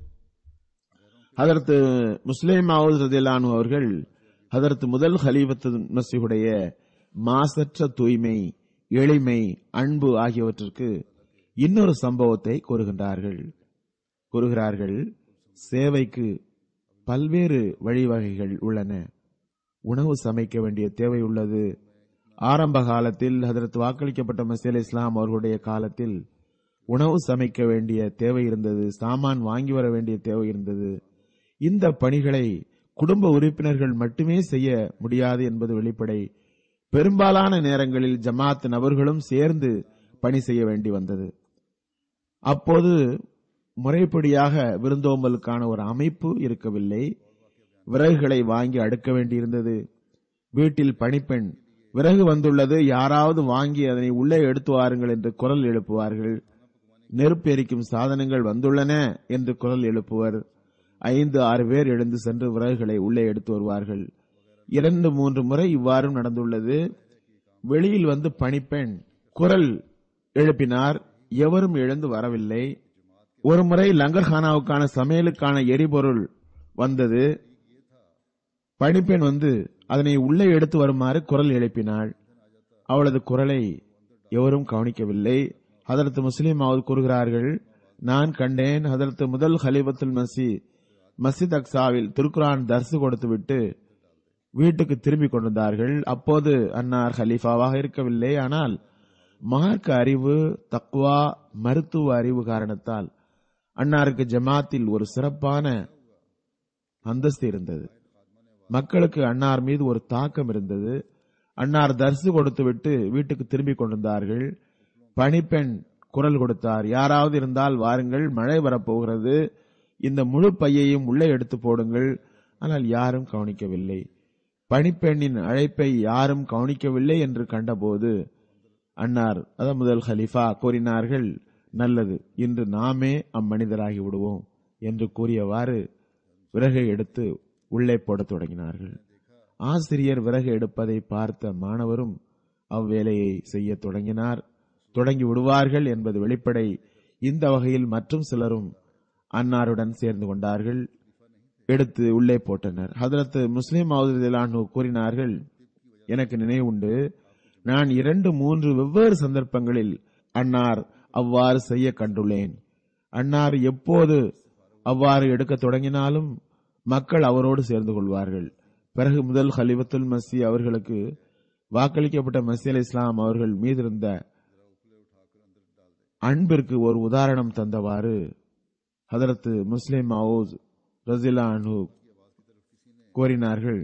அதற்கு முஸ்லிம் ரதிலானு அவர்கள் அதற்கு முதல் ஹலீபத்து மசிஹுடைய மாசற்ற தூய்மை எளிமை அன்பு ஆகியவற்றிற்கு இன்னொரு சம்பவத்தை கூறுகின்றார்கள் கூறுகிறார்கள் சேவைக்கு பல்வேறு வழிவகைகள் உள்ளன உணவு சமைக்க வேண்டிய தேவை உள்ளது ஆரம்ப காலத்தில் அதற்கு வாக்களிக்கப்பட்ட மசீல் இஸ்லாம் அவர்களுடைய காலத்தில் உணவு சமைக்க வேண்டிய தேவை இருந்தது சாமான் வாங்கி வர வேண்டிய தேவை இருந்தது இந்த பணிகளை குடும்ப உறுப்பினர்கள் மட்டுமே செய்ய முடியாது என்பது வெளிப்படை பெரும்பாலான நேரங்களில் ஜமாத் நபர்களும் சேர்ந்து பணி செய்ய வேண்டி வந்தது அப்போது முறைப்படியாக விருந்தோம்பலுக்கான ஒரு அமைப்பு இருக்கவில்லை விறகுகளை வாங்கி அடுக்க வேண்டியிருந்தது வீட்டில் பணிப்பெண் விறகு வந்துள்ளது யாராவது வாங்கி அதனை உள்ளே எடுத்து வாருங்கள் என்று குரல் எழுப்புவார்கள் நெருப்பு எரிக்கும் சாதனங்கள் வந்துள்ளன என்று குரல் எழுப்புவர் ஐந்து ஆறு பேர் எழுந்து சென்று விறகுகளை உள்ளே எடுத்து வருவார்கள் இரண்டு மூன்று முறை இவ்வாறும் நடந்துள்ளது வெளியில் வந்து பணிப்பெண் குரல் எழுப்பினார் எவரும் எழுந்து வரவில்லை ஒரு முறை லங்கர்ஹானாவுக்கான சமையலுக்கான எரிபொருள் வந்தது பணிப்பெண் வந்து அதனை உள்ளே எடுத்து வருமாறு குரல் எழுப்பினாள் அவளது குரலை எவரும் கவனிக்கவில்லை ஹதரத் முஸ்லிம் அவர் கூறுகிறார்கள் நான் கண்டேன் ஹதரத் முதல் ஹலிபத்துல் மசி மசித் அக்சாவில் திருக்குரான் தர்சு கொடுத்துவிட்டு வீட்டுக்கு திரும்பி கொண்டிருந்தார்கள் அப்போது அன்னார் ஹலீஃபாவாக இருக்கவில்லை ஆனால் மார்க்க அறிவு தக்வா மருத்துவ அறிவு காரணத்தால் அன்னாருக்கு ஜமாத்தில் ஒரு சிறப்பான அந்தஸ்து இருந்தது மக்களுக்கு அன்னார் மீது ஒரு தாக்கம் இருந்தது அன்னார் தர்சு கொடுத்துவிட்டு வீட்டுக்கு திரும்பிக் கொண்டிருந்தார்கள் பணிப்பெண் குரல் கொடுத்தார் யாராவது இருந்தால் வாருங்கள் மழை வரப்போகிறது இந்த முழு பையையும் உள்ளே எடுத்து போடுங்கள் ஆனால் யாரும் கவனிக்கவில்லை பணிப்பெண்ணின் அழைப்பை யாரும் கவனிக்கவில்லை என்று கண்டபோது அன்னார் அதான் முதல் ஹலிஃபா கூறினார்கள் நல்லது இன்று நாமே அம்மனிதராகி விடுவோம் என்று கூறியவாறு விறகை எடுத்து உள்ளே போடத் தொடங்கினார்கள் ஆசிரியர் விறகு எடுப்பதை பார்த்த மாணவரும் அவ்வேலையை செய்ய தொடங்கினார் தொடங்கி விடுவார்கள் என்பது வெளிப்படை இந்த வகையில் மற்றும் சிலரும் அன்னாருடன் சேர்ந்து கொண்டார்கள் எடுத்து உள்ளே போட்டனர் ஹதரத் முஸ்லிம் அவதிலானு கூறினார்கள் எனக்கு நினைவுண்டு நான் இரண்டு மூன்று வெவ்வேறு சந்தர்ப்பங்களில் அன்னார் அவ்வாறு செய்ய கண்டுள்ளேன் அன்னார் எப்போது அவ்வாறு எடுக்க தொடங்கினாலும் மக்கள் அவரோடு சேர்ந்து கொள்வார்கள் பிறகு முதல் ஹலிபத்துல் மசி அவர்களுக்கு வாக்களிக்கப்பட்ட மசி அலி இஸ்லாம் அவர்கள் மீதிருந்த அன்பிற்கு ஒரு உதாரணம் தந்தவாறு ஹதரத்து முஸ்லிம் மவுஸ் ரசிலா அனு கோரினார்கள்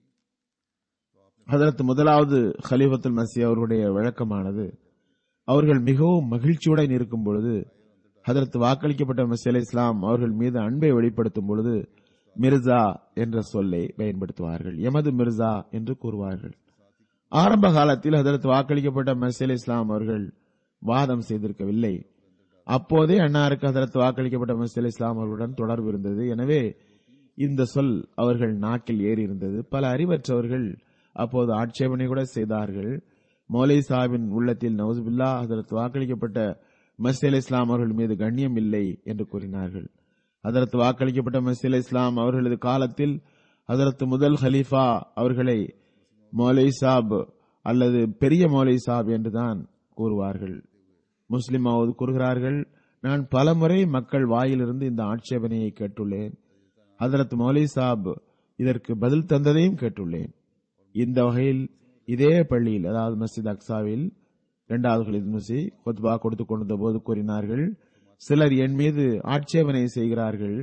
ஹதரத் முதலாவது ஹலிஃபத்துல் மசி அவர்களுடைய வழக்கமானது அவர்கள் மிகவும் மகிழ்ச்சியுடன் இருக்கும் பொழுது ஹதரத் வாக்களிக்கப்பட்ட மசி அலி இஸ்லாம் அவர்கள் மீது அன்பை வெளிப்படுத்தும் பொழுது மிர்சா என்ற சொல்லை பயன்படுத்துவார்கள் எமது மிர்சா என்று கூறுவார்கள் ஆரம்ப காலத்தில் ஹதரத் வாக்களிக்கப்பட்ட மசி அலி இஸ்லாம் அவர்கள் வாதம் செய்திருக்கவில்லை அப்போதே அன்னாருக்கு ஹதரத் வாக்களிக்கப்பட்ட மசி அலி இஸ்லாம் அவர்களுடன் தொடர்பு இருந்தது எனவே இந்த சொல் அவர்கள் நாக்கில் ஏறி இருந்தது பல அறிவற்றவர்கள் அப்போது ஆட்சேபனை கூட செய்தார்கள் மௌலை சாஹிபின் உள்ளத்தில் நவுசுபில்லா அதற்கு வாக்களிக்கப்பட்ட மசி அலி இஸ்லாம் அவர்கள் மீது கண்ணியம் இல்லை என்று கூறினார்கள் அதற்கு வாக்களிக்கப்பட்ட மசி அலி இஸ்லாம் அவர்களது காலத்தில் அதற்கு முதல் ஹலீஃபா அவர்களை மௌலை சாப் அல்லது பெரிய மௌலை சாப் என்றுதான் கூறுவார்கள் முஸ்லிமாவது கூறுகிறார்கள் நான் பலமுறை மக்கள் வாயிலிருந்து இந்த ஆட்சேபனையை கேட்டுள்ளேன் ஹதரத் மௌலை சாப் இதற்கு பதில் தந்ததையும் கேட்டுள்ளேன் இந்த வகையில் இதே பள்ளியில் அதாவது மஸ்ஜித் அக்சாவில் இரண்டாவது ஹலீத் மசி கொத்பா கொடுத்துக் கொண்டிருந்த போது கூறினார்கள் சிலர் என் மீது ஆட்சேபனை செய்கிறார்கள்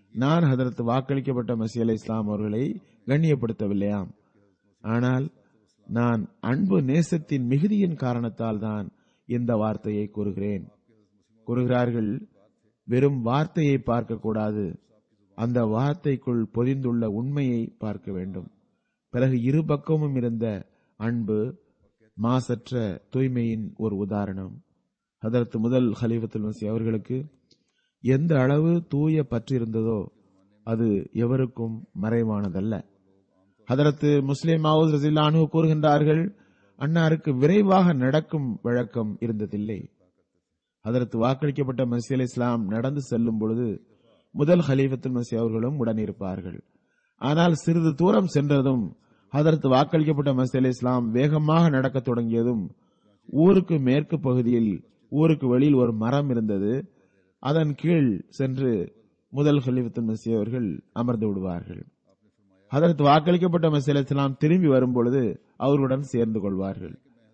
நான் ஹதரத் வாக்களிக்கப்பட்ட மசி அலை இஸ்லாம் அவர்களை கண்ணியப்படுத்தவில்லையாம் ஆனால் நான் அன்பு நேசத்தின் மிகுதியின் காரணத்தால் தான் இந்த வார்த்தையை கூறுகிறேன் கூறுகிறார்கள் வெறும் வார்த்தையை பார்க்க கூடாது அந்த வார்த்தைக்குள் பொதிந்துள்ள உண்மையை பார்க்க வேண்டும் பிறகு இரு பக்கமும் இருந்த அன்பு மாசற்ற தூய்மையின் ஒரு உதாரணம் அதற்கு முதல் ஹலீஃபத்துல் மசி அவர்களுக்கு எந்த அளவு தூய பற்று இருந்ததோ அது எவருக்கும் மறைவானதல்ல ஹதரத்து முஸ்லிம் மவுத் ரசிலானு கூறுகின்றார்கள் அன்னாருக்கு விரைவாக நடக்கும் வழக்கம் இருந்ததில்லை அதற்கு வாக்களிக்கப்பட்ட மசி அலி இஸ்லாம் நடந்து செல்லும் பொழுது முதல் ஹலீஃபத்துல் மசி அவர்களும் உடன் இருப்பார்கள் ஆனால் சிறிது தூரம் சென்றதும் அதற்கு வாக்களிக்கப்பட்ட மசி அலி இஸ்லாம் வேகமாக நடக்கத் தொடங்கியதும் ஊருக்கு மேற்கு பகுதியில் ஊருக்கு வெளியில் ஒரு மரம் இருந்தது அதன் கீழ் சென்று முதல் ஹலீஃபத்துல் மசி அவர்கள் அமர்ந்து விடுவார்கள் அதற்கு வாக்களிக்கப்பட்ட மசி அலி இஸ்லாம் திரும்பி வரும்பொழுது அவருடன் சேர்ந்து கொள்வார்கள்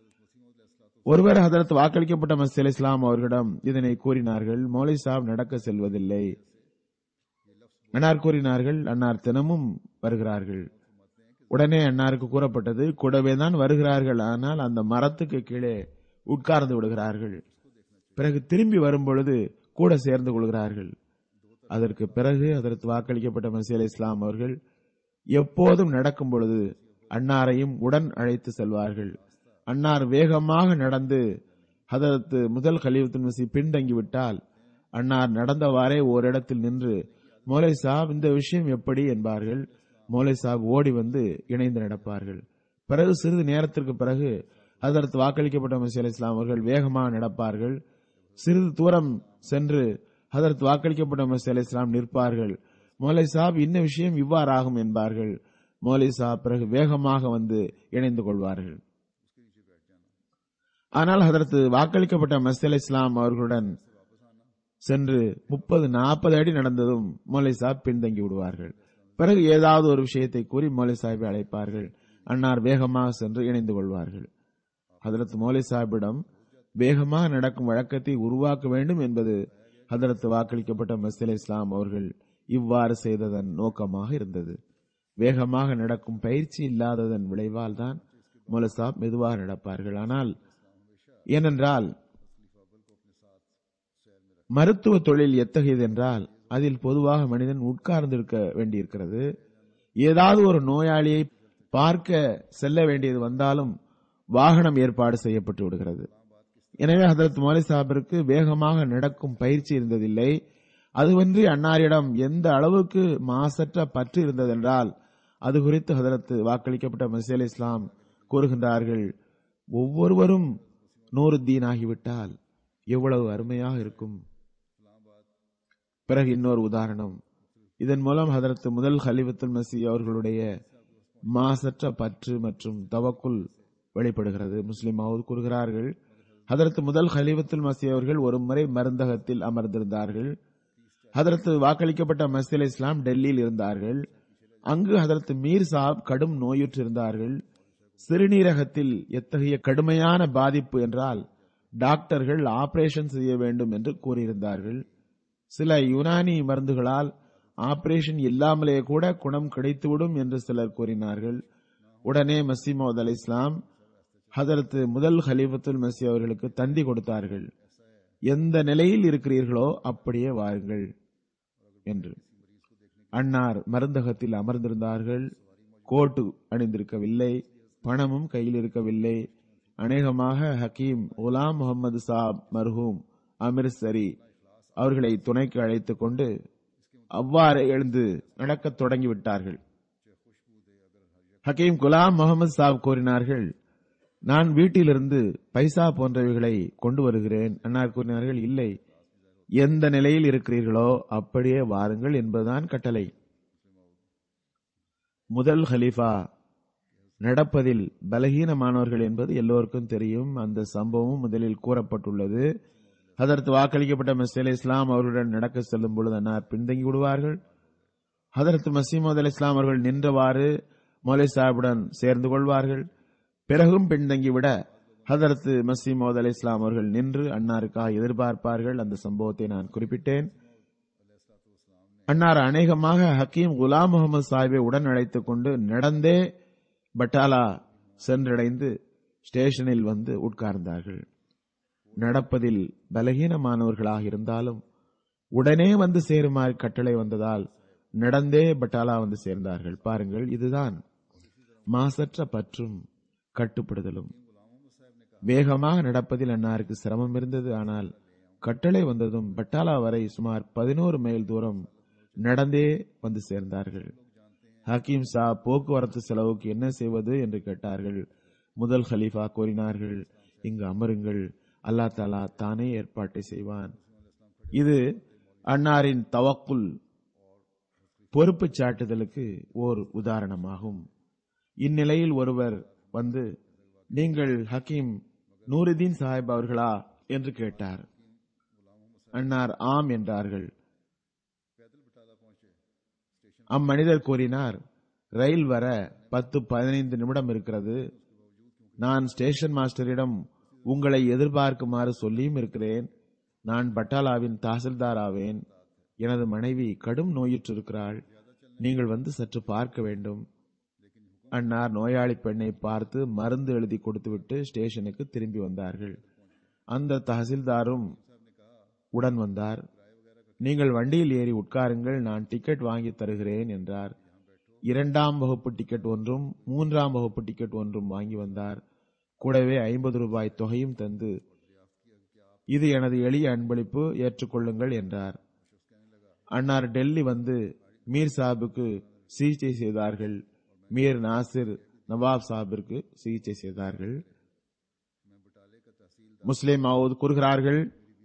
ஒருவர் ஹதரத் வாக்களிக்கப்பட்ட மசி அலி இஸ்லாம் அவர்களிடம் இதனை கூறினார்கள் மௌலை சாப் நடக்க செல்வதில்லை அன்னார் கூறினார்கள் அன்னார் தினமும் வருகிறார்கள் உடனே அன்னாருக்கு கூறப்பட்டது கூடவே தான் வருகிறார்கள் ஆனால் அந்த மரத்துக்கு கீழே உட்கார்ந்து விடுகிறார்கள் பிறகு திரும்பி வரும்பொழுது கூட சேர்ந்து கொள்கிறார்கள் அதற்கு பிறகு அதற்கு வாக்களிக்கப்பட்ட மசி அலி இஸ்லாம் அவர்கள் எப்போதும் நடக்கும் பொழுது அன்னாரையும் உடன் அழைத்து செல்வார்கள் அன்னார் வேகமாக நடந்து ஹதரத்து முதல் கலீஃபத்துல் மசி பின்தங்கிவிட்டால் அன்னார் நடந்தவாறே ஓரிடத்தில் நின்று மோலை சாப் இந்த விஷயம் எப்படி என்பார்கள் மோலை சாப் ஓடி வந்து இணைந்து நடப்பார்கள் பிறகு சிறிது நேரத்திற்கு பிறகு அதற்கு வாக்களிக்கப்பட்ட மசி அலி இஸ்லாம் அவர்கள் வேகமாக நடப்பார்கள் சிறிது தூரம் சென்று அதற்கு வாக்களிக்கப்பட்ட மசி அலி இஸ்லாம் நிற்பார்கள் மோலை சாப் இன்ன விஷயம் இவ்வாறாகும் என்பார்கள் மோலை சாப் பிறகு வேகமாக வந்து இணைந்து கொள்வார்கள் ஆனால் அதற்கு வாக்களிக்கப்பட்ட மசி அலி இஸ்லாம் அவர்களுடன் சென்று முப்பது நாற்பது அடி நடந்ததும் மோலை சாப் பின்தங்கி விடுவார்கள் பிறகு ஏதாவது ஒரு விஷயத்தை கூறி மோலை சாஹிப்பை அழைப்பார்கள் அன்னார் வேகமாக சென்று இணைந்து கொள்வார்கள் ஹதரத் மோலை சாஹிப்பிடம் வேகமாக நடக்கும் வழக்கத்தை உருவாக்க வேண்டும் என்பது ஹதரத் வாக்களிக்கப்பட்ட மசில் இஸ்லாம் அவர்கள் இவ்வாறு செய்ததன் நோக்கமாக இருந்தது வேகமாக நடக்கும் பயிற்சி இல்லாததன் விளைவால் தான் மொலசாப் மெதுவாக நடப்பார்கள் ஆனால் ஏனென்றால் மருத்துவ தொழில் எத்தகையது என்றால் அதில் பொதுவாக மனிதன் உட்கார்ந்திருக்க வேண்டியிருக்கிறது ஏதாவது ஒரு நோயாளியை பார்க்க செல்ல வேண்டியது வந்தாலும் வாகனம் ஏற்பாடு செய்யப்பட்டு விடுகிறது எனவே ஹதரத் மோலி சாஹிபிற்கு வேகமாக நடக்கும் பயிற்சி இருந்ததில்லை அதுவன்றி அன்னாரிடம் எந்த அளவுக்கு மாசற்ற பற்று இருந்ததென்றால் அது குறித்து ஹதரத் வாக்களிக்கப்பட்ட மசீல் இஸ்லாம் கூறுகின்றார்கள் ஒவ்வொருவரும் நூறுத்தீன் ஆகிவிட்டால் எவ்வளவு அருமையாக இருக்கும் பிறகு இன்னொரு உதாரணம் இதன் மூலம் ஹதரத் முதல் ஹலிபத்துல் மசி அவர்களுடைய மாசற்ற பற்று மற்றும் தவக்குள் வெளிப்படுகிறது முஸ்லிம் கூறுகிறார்கள் ஹதரத் முதல் ஹலிபத்துல் மசி அவர்கள் ஒரு முறை மருந்தகத்தில் அமர்ந்திருந்தார்கள் ஹதரத் வாக்களிக்கப்பட்ட மசில் இஸ்லாம் டெல்லியில் இருந்தார்கள் அங்கு ஹதரத் மீர் சாப் கடும் நோயுற்று இருந்தார்கள் சிறுநீரகத்தில் எத்தகைய கடுமையான பாதிப்பு என்றால் டாக்டர்கள் ஆபரேஷன் செய்ய வேண்டும் என்று கூறியிருந்தார்கள் சில யுனானி மருந்துகளால் ஆபரேஷன் இல்லாமலே கூட குணம் கிடைத்துவிடும் என்று சிலர் கூறினார்கள் உடனே மசீமோத் அலி இஸ்லாம் ஹதரத் முதல் ஹலீஃபத்துல் மசி அவர்களுக்கு தந்தி கொடுத்தார்கள் எந்த நிலையில் இருக்கிறீர்களோ அப்படியே வாருங்கள் என்று அன்னார் மருந்தகத்தில் அமர்ந்திருந்தார்கள் கோட்டு அணிந்திருக்கவில்லை பணமும் கையில் இருக்கவில்லை அநேகமாக ஹக்கீம் குலாம் முகமது சாப் மர்ஹூம் அமிர்சரி அவர்களை துணைக்கு அழைத்துக் கொண்டு அவ்வாறு எழுந்து நடக்கத் தொடங்கிவிட்டார்கள் ஹக்கீம் குலாம் முகமது சாப் கூறினார்கள் நான் வீட்டிலிருந்து பைசா போன்றவைகளை கொண்டு வருகிறேன் அன்னார் கூறினார்கள் இல்லை எந்த நிலையில் இருக்கிறீர்களோ அப்படியே வாருங்கள் என்பதுதான் கட்டளை முதல் ஹலீஃபா நடப்பதில் பலகீனமானவர்கள் என்பது எல்லோருக்கும் தெரியும் அந்த சம்பவம் முதலில் கூறப்பட்டுள்ளது அதற்கு வாக்களிக்கப்பட்ட மசீல் இஸ்லாம் அவர்களுடன் நடக்க செல்லும் பொழுது அன்னார் பின்தங்கி விடுவார்கள் ஹதரத் மசீமது அலி இஸ்லாம் அவர்கள் நின்றவாறு மௌலை சாஹிபுடன் சேர்ந்து கொள்வார்கள் பிறகும் பின்தங்கிவிட ஹதரத் மசீமோத் அலி இஸ்லாம் அவர்கள் நின்று அன்னாருக்காக எதிர்பார்ப்பார்கள் அந்த சம்பவத்தை நான் குறிப்பிட்டேன் அன்னார் அநேகமாக ஹக்கீம் குலாம் முகமது சாஹிபை உடன் அழைத்துக் கொண்டு நடந்தே பட்டாலா சென்றடைந்து ஸ்டேஷனில் வந்து உட்கார்ந்தார்கள் நடப்பதில் பலகீனமானவர்களாக இருந்தாலும் உடனே வந்து சேருமாறு கட்டளை வந்ததால் நடந்தே பட்டாலா வந்து சேர்ந்தார்கள் பாருங்கள் இதுதான் மாசற்ற பற்றும் கட்டுப்படுதலும் வேகமாக நடப்பதில் அன்னாருக்கு சிரமம் இருந்தது ஆனால் கட்டளை வந்ததும் பட்டாலா வரை சுமார் பதினோரு மைல் தூரம் நடந்தே வந்து சேர்ந்தார்கள் ஹக்கீம் சா போக்குவரத்து செலவுக்கு என்ன செய்வது என்று கேட்டார்கள் முதல் ஹலீஃபா கூறினார்கள் இங்கு அமருங்கள் அல்லா தாலா தானே ஏற்பாட்டை செய்வான் இது அன்னாரின் தவக்குல் பொறுப்புச் சாட்டுதலுக்கு ஓர் உதாரணமாகும் இந்நிலையில் ஒருவர் வந்து நீங்கள் ஹக்கீம் நூருதீன் சாஹிப் அவர்களா என்று கேட்டார் அன்னார் ஆம் என்றார்கள் அம்மனிதர் கூறினார் ரயில் வர பத்து பதினைந்து நிமிடம் இருக்கிறது நான் ஸ்டேஷன் மாஸ்டரிடம் உங்களை எதிர்பார்க்குமாறு சொல்லியும் இருக்கிறேன் நான் பட்டாலாவின் தாசில்தார் ஆவேன் எனது மனைவி கடும் நோயுற்றிருக்கிறாள் நீங்கள் வந்து சற்று பார்க்க வேண்டும் அன்னார் நோயாளி பெண்ணை பார்த்து மருந்து எழுதி கொடுத்துவிட்டு ஸ்டேஷனுக்கு திரும்பி வந்தார்கள் அந்த தஹசில்தாரும் உடன் வந்தார் நீங்கள் வண்டியில் ஏறி உட்காருங்கள் நான் டிக்கெட் வாங்கி தருகிறேன் என்றார் இரண்டாம் வகுப்பு டிக்கெட் ஒன்றும் மூன்றாம் வகுப்பு டிக்கெட் ஒன்றும் வாங்கி வந்தார் கூடவே ஐம்பது ரூபாய் தொகையும் தந்து இது எனது எளிய அன்பளிப்பு ஏற்றுக்கொள்ளுங்கள் என்றார் அன்னார் டெல்லி வந்து மீர் சாஹிபுக்கு சிகிச்சை செய்தார்கள் மீர் நாசிர் நவாப் சாஹிபிற்கு சிகிச்சை செய்தார்கள் முஸ்லிம் மவுத் கூறுகிறார்கள்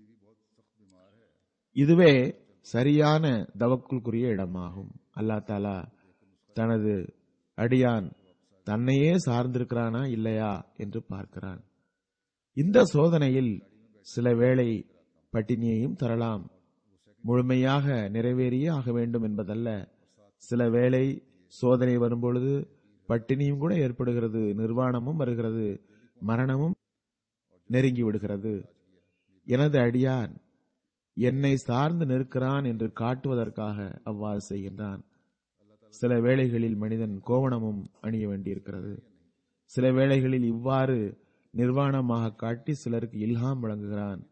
இதுவே சரியான தவக்குள்குரிய இடமாகும் அல்லா தாலா தனது அடியான் தன்னையே சார்ந்திருக்கிறானா இல்லையா என்று பார்க்கிறான் இந்த சோதனையில் சில வேளை பட்டினியையும் தரலாம் முழுமையாக நிறைவேறியே ஆக வேண்டும் என்பதல்ல சில வேளை சோதனை வரும்பொழுது பட்டினியும் கூட ஏற்படுகிறது நிர்வாணமும் வருகிறது மரணமும் நெருங்கி விடுகிறது எனது அடியான் என்னை சார்ந்து நிற்கிறான் என்று காட்டுவதற்காக அவ்வாறு செய்கின்றான் சில வேளைகளில் மனிதன் கோவணமும் அணிய வேண்டியிருக்கிறது சில வேளைகளில் இவ்வாறு நிர்வாணமாக காட்டி சிலருக்கு இல்ஹாம் வழங்குகிறான்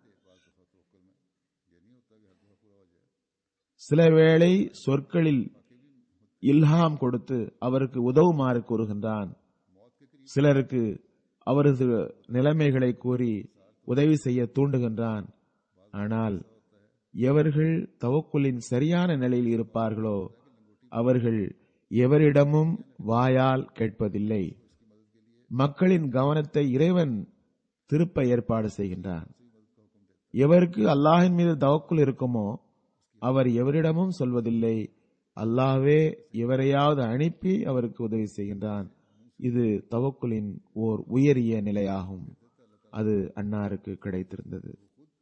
சில வேளை சொற்களில் இல்ஹாம் கொடுத்து அவருக்கு உதவுமாறு கூறுகின்றான் சிலருக்கு அவரது நிலைமைகளை கூறி உதவி செய்ய தூண்டுகின்றான் ஆனால் எவர்கள் தவக்குலின் சரியான நிலையில் இருப்பார்களோ அவர்கள் எவரிடமும் வாயால் கேட்பதில்லை மக்களின் கவனத்தை இறைவன் திருப்ப ஏற்பாடு செய்கின்றான் எவருக்கு அல்லாஹின் மீது தவக்குள் இருக்குமோ அவர் எவரிடமும் சொல்வதில்லை அல்லாஹ்வே எவரையாவது அனுப்பி அவருக்கு உதவி செய்கின்றான் இது தவக்குலின் ஓர் உயரிய நிலையாகும் அது அன்னாருக்கு கிடைத்திருந்தது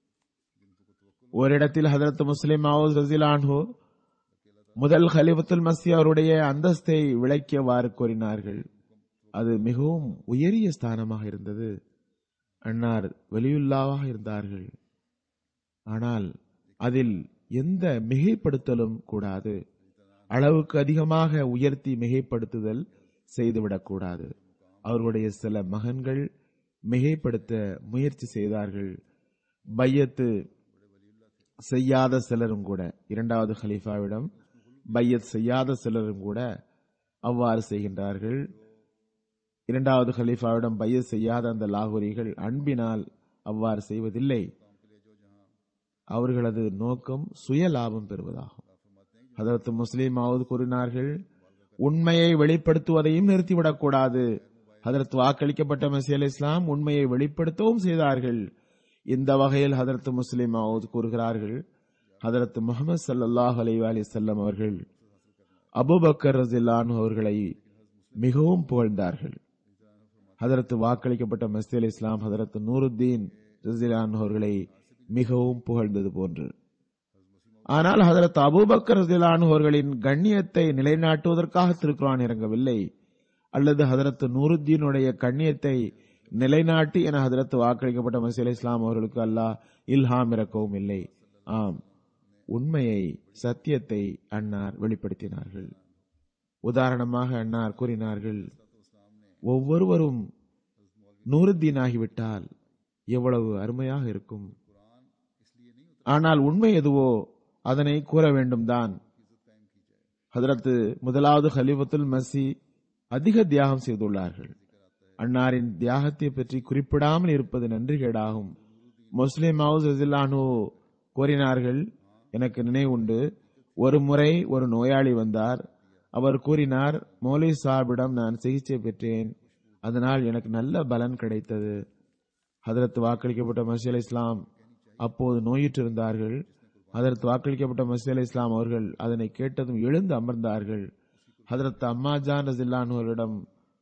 ஓரிடத்தில் ஹதரத் முஸ்லிம் மவுத் ரசிலான்ஹோ முதல் ஹலிபத்துல் மசி அவருடைய அந்தஸ்தை விளக்கியவாறு கூறினார்கள் அது மிகவும் உயரிய ஸ்தானமாக இருந்தது அன்னார் வெளியுல்லாவாக இருந்தார்கள் ஆனால் அதில் எந்த மிகைப்படுத்தலும் கூடாது அளவுக்கு அதிகமாக உயர்த்தி மிகைப்படுத்துதல் செய்துவிடக்கூடாது அவர்களுடைய சில மகன்கள் மிகைப்படுத்த முயற்சி செய்தார்கள் பையத்து செய்யாத சிலரும் கூட இரண்டாவது ஹலீஃபாவிடம் பையத் செய்யாத சிலரும் கூட அவ்வாறு செய்கின்றார்கள் இரண்டாவது ஹலீஃபாவிடம் பையத் செய்யாத அந்த லாகூரிகள் அன்பினால் அவ்வாறு செய்வதில்லை அவர்களது நோக்கம் சுய லாபம் பெறுவதாகும் அதற்கு முஸ்லீமாவது கூறினார்கள் உண்மையை வெளிப்படுத்துவதையும் நிறுத்திவிடக்கூடாது அதற்கு வாக்களிக்கப்பட்ட மசி அலி இஸ்லாம் உண்மையை வெளிப்படுத்தவும் செய்தார்கள் இந்த வகையில் ஹதரத் முஸ்லிம் கூறுகிறார்கள் ஹதரத் முகமது சல்லாஹ் அலி அலி செல்லம் அவர்கள் அபுபக்கர் ரசில்லான் அவர்களை மிகவும் புகழ்ந்தார்கள் ஹதரத் வாக்களிக்கப்பட்ட மசி அலி இஸ்லாம் ஹதரத் நூருத்தீன் ரசிலான் அவர்களை மிகவும் புகழ்ந்தது போன்று ஆனால் ஹதரத் அபூபக்கர் ரசிலான் அவர்களின் கண்ணியத்தை நிலைநாட்டுவதற்காக திருக்குறான் இறங்கவில்லை அல்லது ஹதரத் நூருத்தீனுடைய கண்ணியத்தை நிலைநாட்டி என ஹதரத் வாக்களிக்கப்பட்ட மசீல் இஸ்லாம் அவர்களுக்கு அல்லாஹ் இல்ஹாம் இறக்கவும் இல்லை ஆம் உண்மையை சத்தியத்தை அன்னார் வெளிப்படுத்தினார்கள் உதாரணமாக அன்னார் கூறினார்கள் ஒவ்வொருவரும் நூறுத்தீன் ஆகிவிட்டால் எவ்வளவு அருமையாக இருக்கும் ஆனால் உண்மை எதுவோ அதனை கூற வேண்டும் தான் ஹதரத்து முதலாவது ஹலிஃபத்துல் மசி அதிக தியாகம் செய்துள்ளார்கள் அன்னாரின் தியாகத்தை பற்றி குறிப்பிடாமல் இருப்பது நன்றிகேடாகும் முஸ்லிம் ஹவுஸ் அசிலானு கூறினார்கள் எனக்கு நினைவுண்டு ஒரு முறை ஒரு நோயாளி வந்தார் அவர் கூறினார் மௌலி சாஹிபிடம் நான் சிகிச்சை பெற்றேன் அதனால் எனக்கு நல்ல பலன் கிடைத்தது ஹதரத் வாக்களிக்கப்பட்ட மசி அலி இஸ்லாம் அப்போது நோயுற்றிருந்தார்கள் ஹதரத் வாக்களிக்கப்பட்ட மசி அலி இஸ்லாம் அவர்கள் அதனை கேட்டதும் எழுந்து அமர்ந்தார்கள் ஹதரத் அம்மாஜான் ரசில்லான் அவர்களிடம்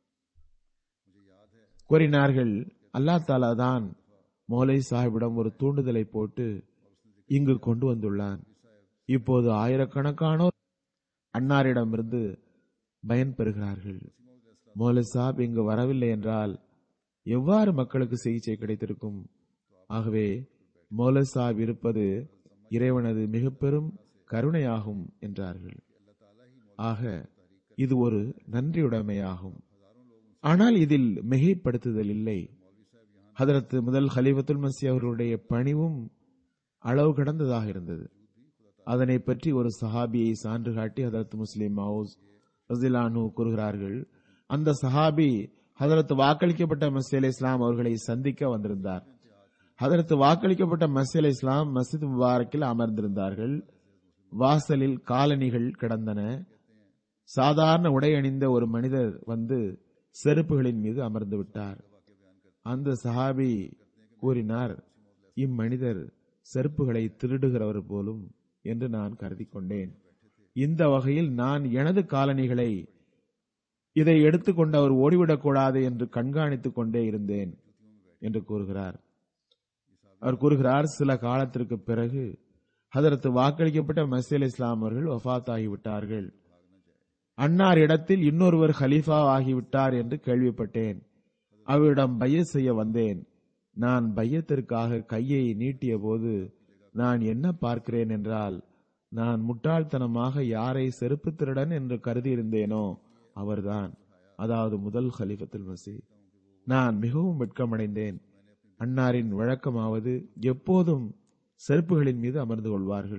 கூறினார்கள் அல்லா தாலா தான் மௌலை சாஹிபிடம் ஒரு தூண்டுதலை போட்டு இங்கு கொண்டு வந்துள்ளான் இப்போது ஆயிரக்கணக்கானோர் அன்னாரிடமிருந்து பயன் பெறுகிறார்கள் மௌலை சாப் இங்கு வரவில்லை என்றால் எவ்வாறு மக்களுக்கு சிகிச்சை கிடைத்திருக்கும் ஆகவே மௌலை சாப் இருப்பது இறைவனது மிக பெரும் கருணையாகும் என்றார்கள் ஆக இது ஒரு நன்றியுடைமையாகும் ஆனால் இதில் மிகைப்படுத்துதல் இல்லை ஹதரத்து முதல் ஹலிஃபத்துல் மசி அவர்களுடைய பணிவும் அளவு கடந்ததாக இருந்தது அதனை பற்றி ஒரு சஹாபியை சான்று காட்டி ஹதரத் முஸ்லிம் ஹவுஸ் ரசிலானு கூறுகிறார்கள் அந்த சஹாபி ஹதரத் வாக்களிக்கப்பட்ட மசி அலி இஸ்லாம் அவர்களை சந்திக்க வந்திருந்தார் ஹதரத் வாக்களிக்கப்பட்ட மசி அலி இஸ்லாம் மசித் முபாரக்கில் அமர்ந்திருந்தார்கள் வாசலில் காலணிகள் கிடந்தன சாதாரண உடை அணிந்த ஒரு மனிதர் வந்து செருப்புகளின் மீது அமர்ந்து விட்டார் அந்த சஹாபி கூறினார் இம்மனிதர் செருப்புகளை திருடுகிறவர் போலும் என்று நான் கருதி கொண்டேன் இந்த வகையில் நான் எனது காலணிகளை இதை எடுத்துக்கொண்டு அவர் ஓடிவிடக்கூடாது என்று கண்காணித்துக் கொண்டே இருந்தேன் என்று கூறுகிறார் அவர் கூறுகிறார் சில காலத்திற்கு பிறகு அதற்கு வாக்களிக்கப்பட்ட மசீல் இஸ்லாம் அவர்கள் வஃத் ஆகிவிட்டார்கள் அன்னார் இடத்தில் இன்னொருவர் ஹலீஃபா ஆகிவிட்டார் என்று கேள்விப்பட்டேன் அவரிடம் பைய செய்ய வந்தேன் நான் பையத்திற்காக கையை நீட்டிய போது நான் என்ன பார்க்கிறேன் என்றால் நான் முட்டாள்தனமாக யாரை செருப்பு திருடன் என்று கருதியிருந்தேனோ அவர்தான் அதாவது முதல் ஹலிஃபத்துல் மசி நான் மிகவும் வெட்கமடைந்தேன் அன்னாரின் வழக்கமாவது எப்போதும் செருப்புகளின் மீது அமர்ந்து கொள்வார்கள்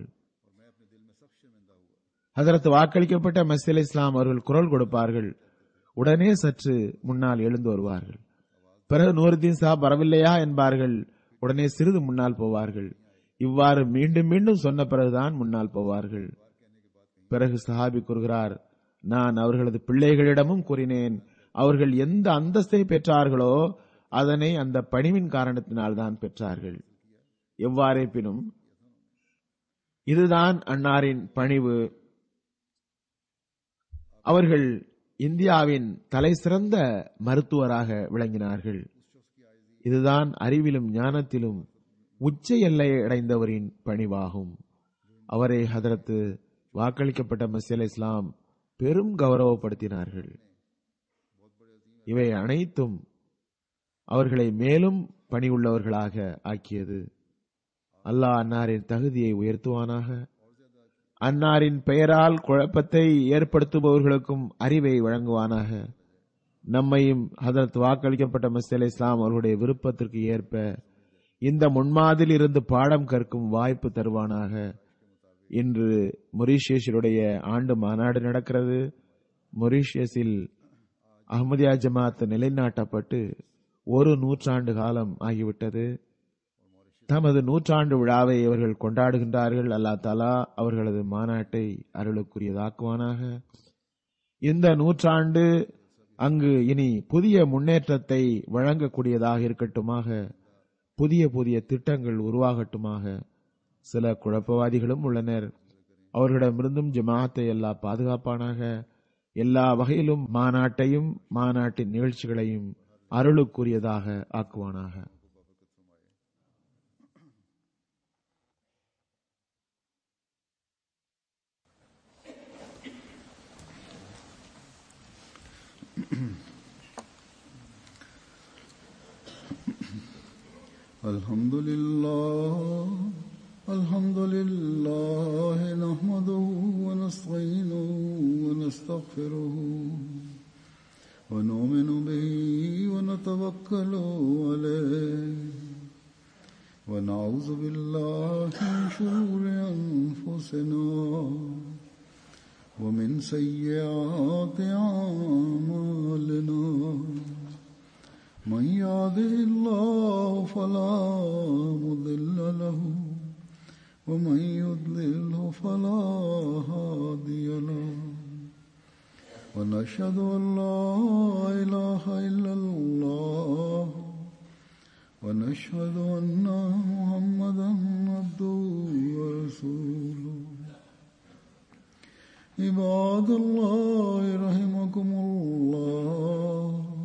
அதற்கு வாக்களிக்கப்பட்ட மசீல் இஸ்லாம் அவர்கள் குரல் கொடுப்பார்கள் உடனே சற்று முன்னால் எழுந்து வருவார்கள் பிறகு நூறுதீன் சாப் வரவில்லையா என்பார்கள் உடனே சிறிது முன்னால் போவார்கள் இவ்வாறு மீண்டும் மீண்டும் சொன்ன பிறகுதான் முன்னால் போவார்கள் பிறகு சஹாபி கூறுகிறார் நான் அவர்களது பிள்ளைகளிடமும் கூறினேன் அவர்கள் எந்த அந்தஸ்தை பெற்றார்களோ அதனை அந்த பணிவின் காரணத்தினால் தான் பெற்றார்கள் எவ்வாறேப்பினும் இதுதான் அன்னாரின் பணிவு அவர்கள் இந்தியாவின் தலை சிறந்த மருத்துவராக விளங்கினார்கள் இதுதான் அறிவிலும் ஞானத்திலும் உச்ச எல்லையை அடைந்தவரின் பணிவாகும் அவரை ஹதரத்து வாக்களிக்கப்பட்ட மசியல் இஸ்லாம் பெரும் கௌரவப்படுத்தினார்கள் இவை அனைத்தும் அவர்களை மேலும் பணியுள்ளவர்களாக ஆக்கியது அல்லாஹ் அன்னாரின் தகுதியை உயர்த்துவானாக அன்னாரின் பெயரால் குழப்பத்தை ஏற்படுத்துபவர்களுக்கும் அறிவை வழங்குவானாக நம்மையும் ஹதரத் வாக்களிக்கப்பட்ட மசீல் இஸ்லாம் அவர்களுடைய விருப்பத்திற்கு ஏற்ப இந்த முன்மாதில் இருந்து பாடம் கற்கும் வாய்ப்பு தருவானாக இன்று மொரீஷியஸுடைய ஆண்டு மாநாடு நடக்கிறது மொரீஷியஸில் அஹமதியா ஜமாத் நிலைநாட்டப்பட்டு ஒரு நூற்றாண்டு காலம் ஆகிவிட்டது தமது நூற்றாண்டு விழாவை இவர்கள் கொண்டாடுகின்றார்கள் அல்லா தாலா அவர்களது மாநாட்டை அருளுக்குரியதாக்குவானாக இந்த நூற்றாண்டு அங்கு இனி புதிய முன்னேற்றத்தை வழங்கக்கூடியதாக இருக்கட்டுமாக புதிய புதிய திட்டங்கள் உருவாகட்டுமாக சில குழப்பவாதிகளும் உள்ளனர் அவர்களிடமிருந்தும் ஜமாத்தை எல்லா பாதுகாப்பானாக எல்லா வகையிலும் மாநாட்டையும் மாநாட்டின் நிகழ்ச்சிகளையும் அருளுக்குரியதாக ஆக்குவானாக الحمد لله الحمد لله نحمده ونستعينه ونستغفره ونؤمن به ونتوكل عليه ونعوذ بالله من شرور أنفسنا ومن سيئات أعمالنا من يهده الله فلا مضل له ومن يضلله فلا هادي له ونشهد أن لا إله إلا الله ونشهد أن محمدا عبده ورسوله عباد الله رحمكم الله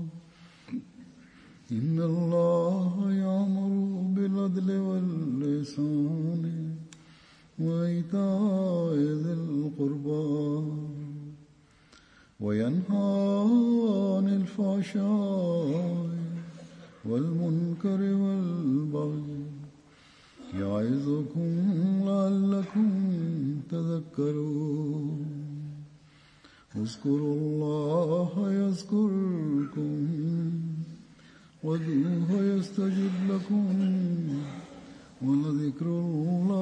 إن الله يأمر بالعدل واللسان وإيتاء ذي القربى وينهى عن الفحشاء والمنكر والبغي يعظكم لعلكم تذكرون اذكروا الله يذكركم وادعوه يستجب لكم ولذكر الله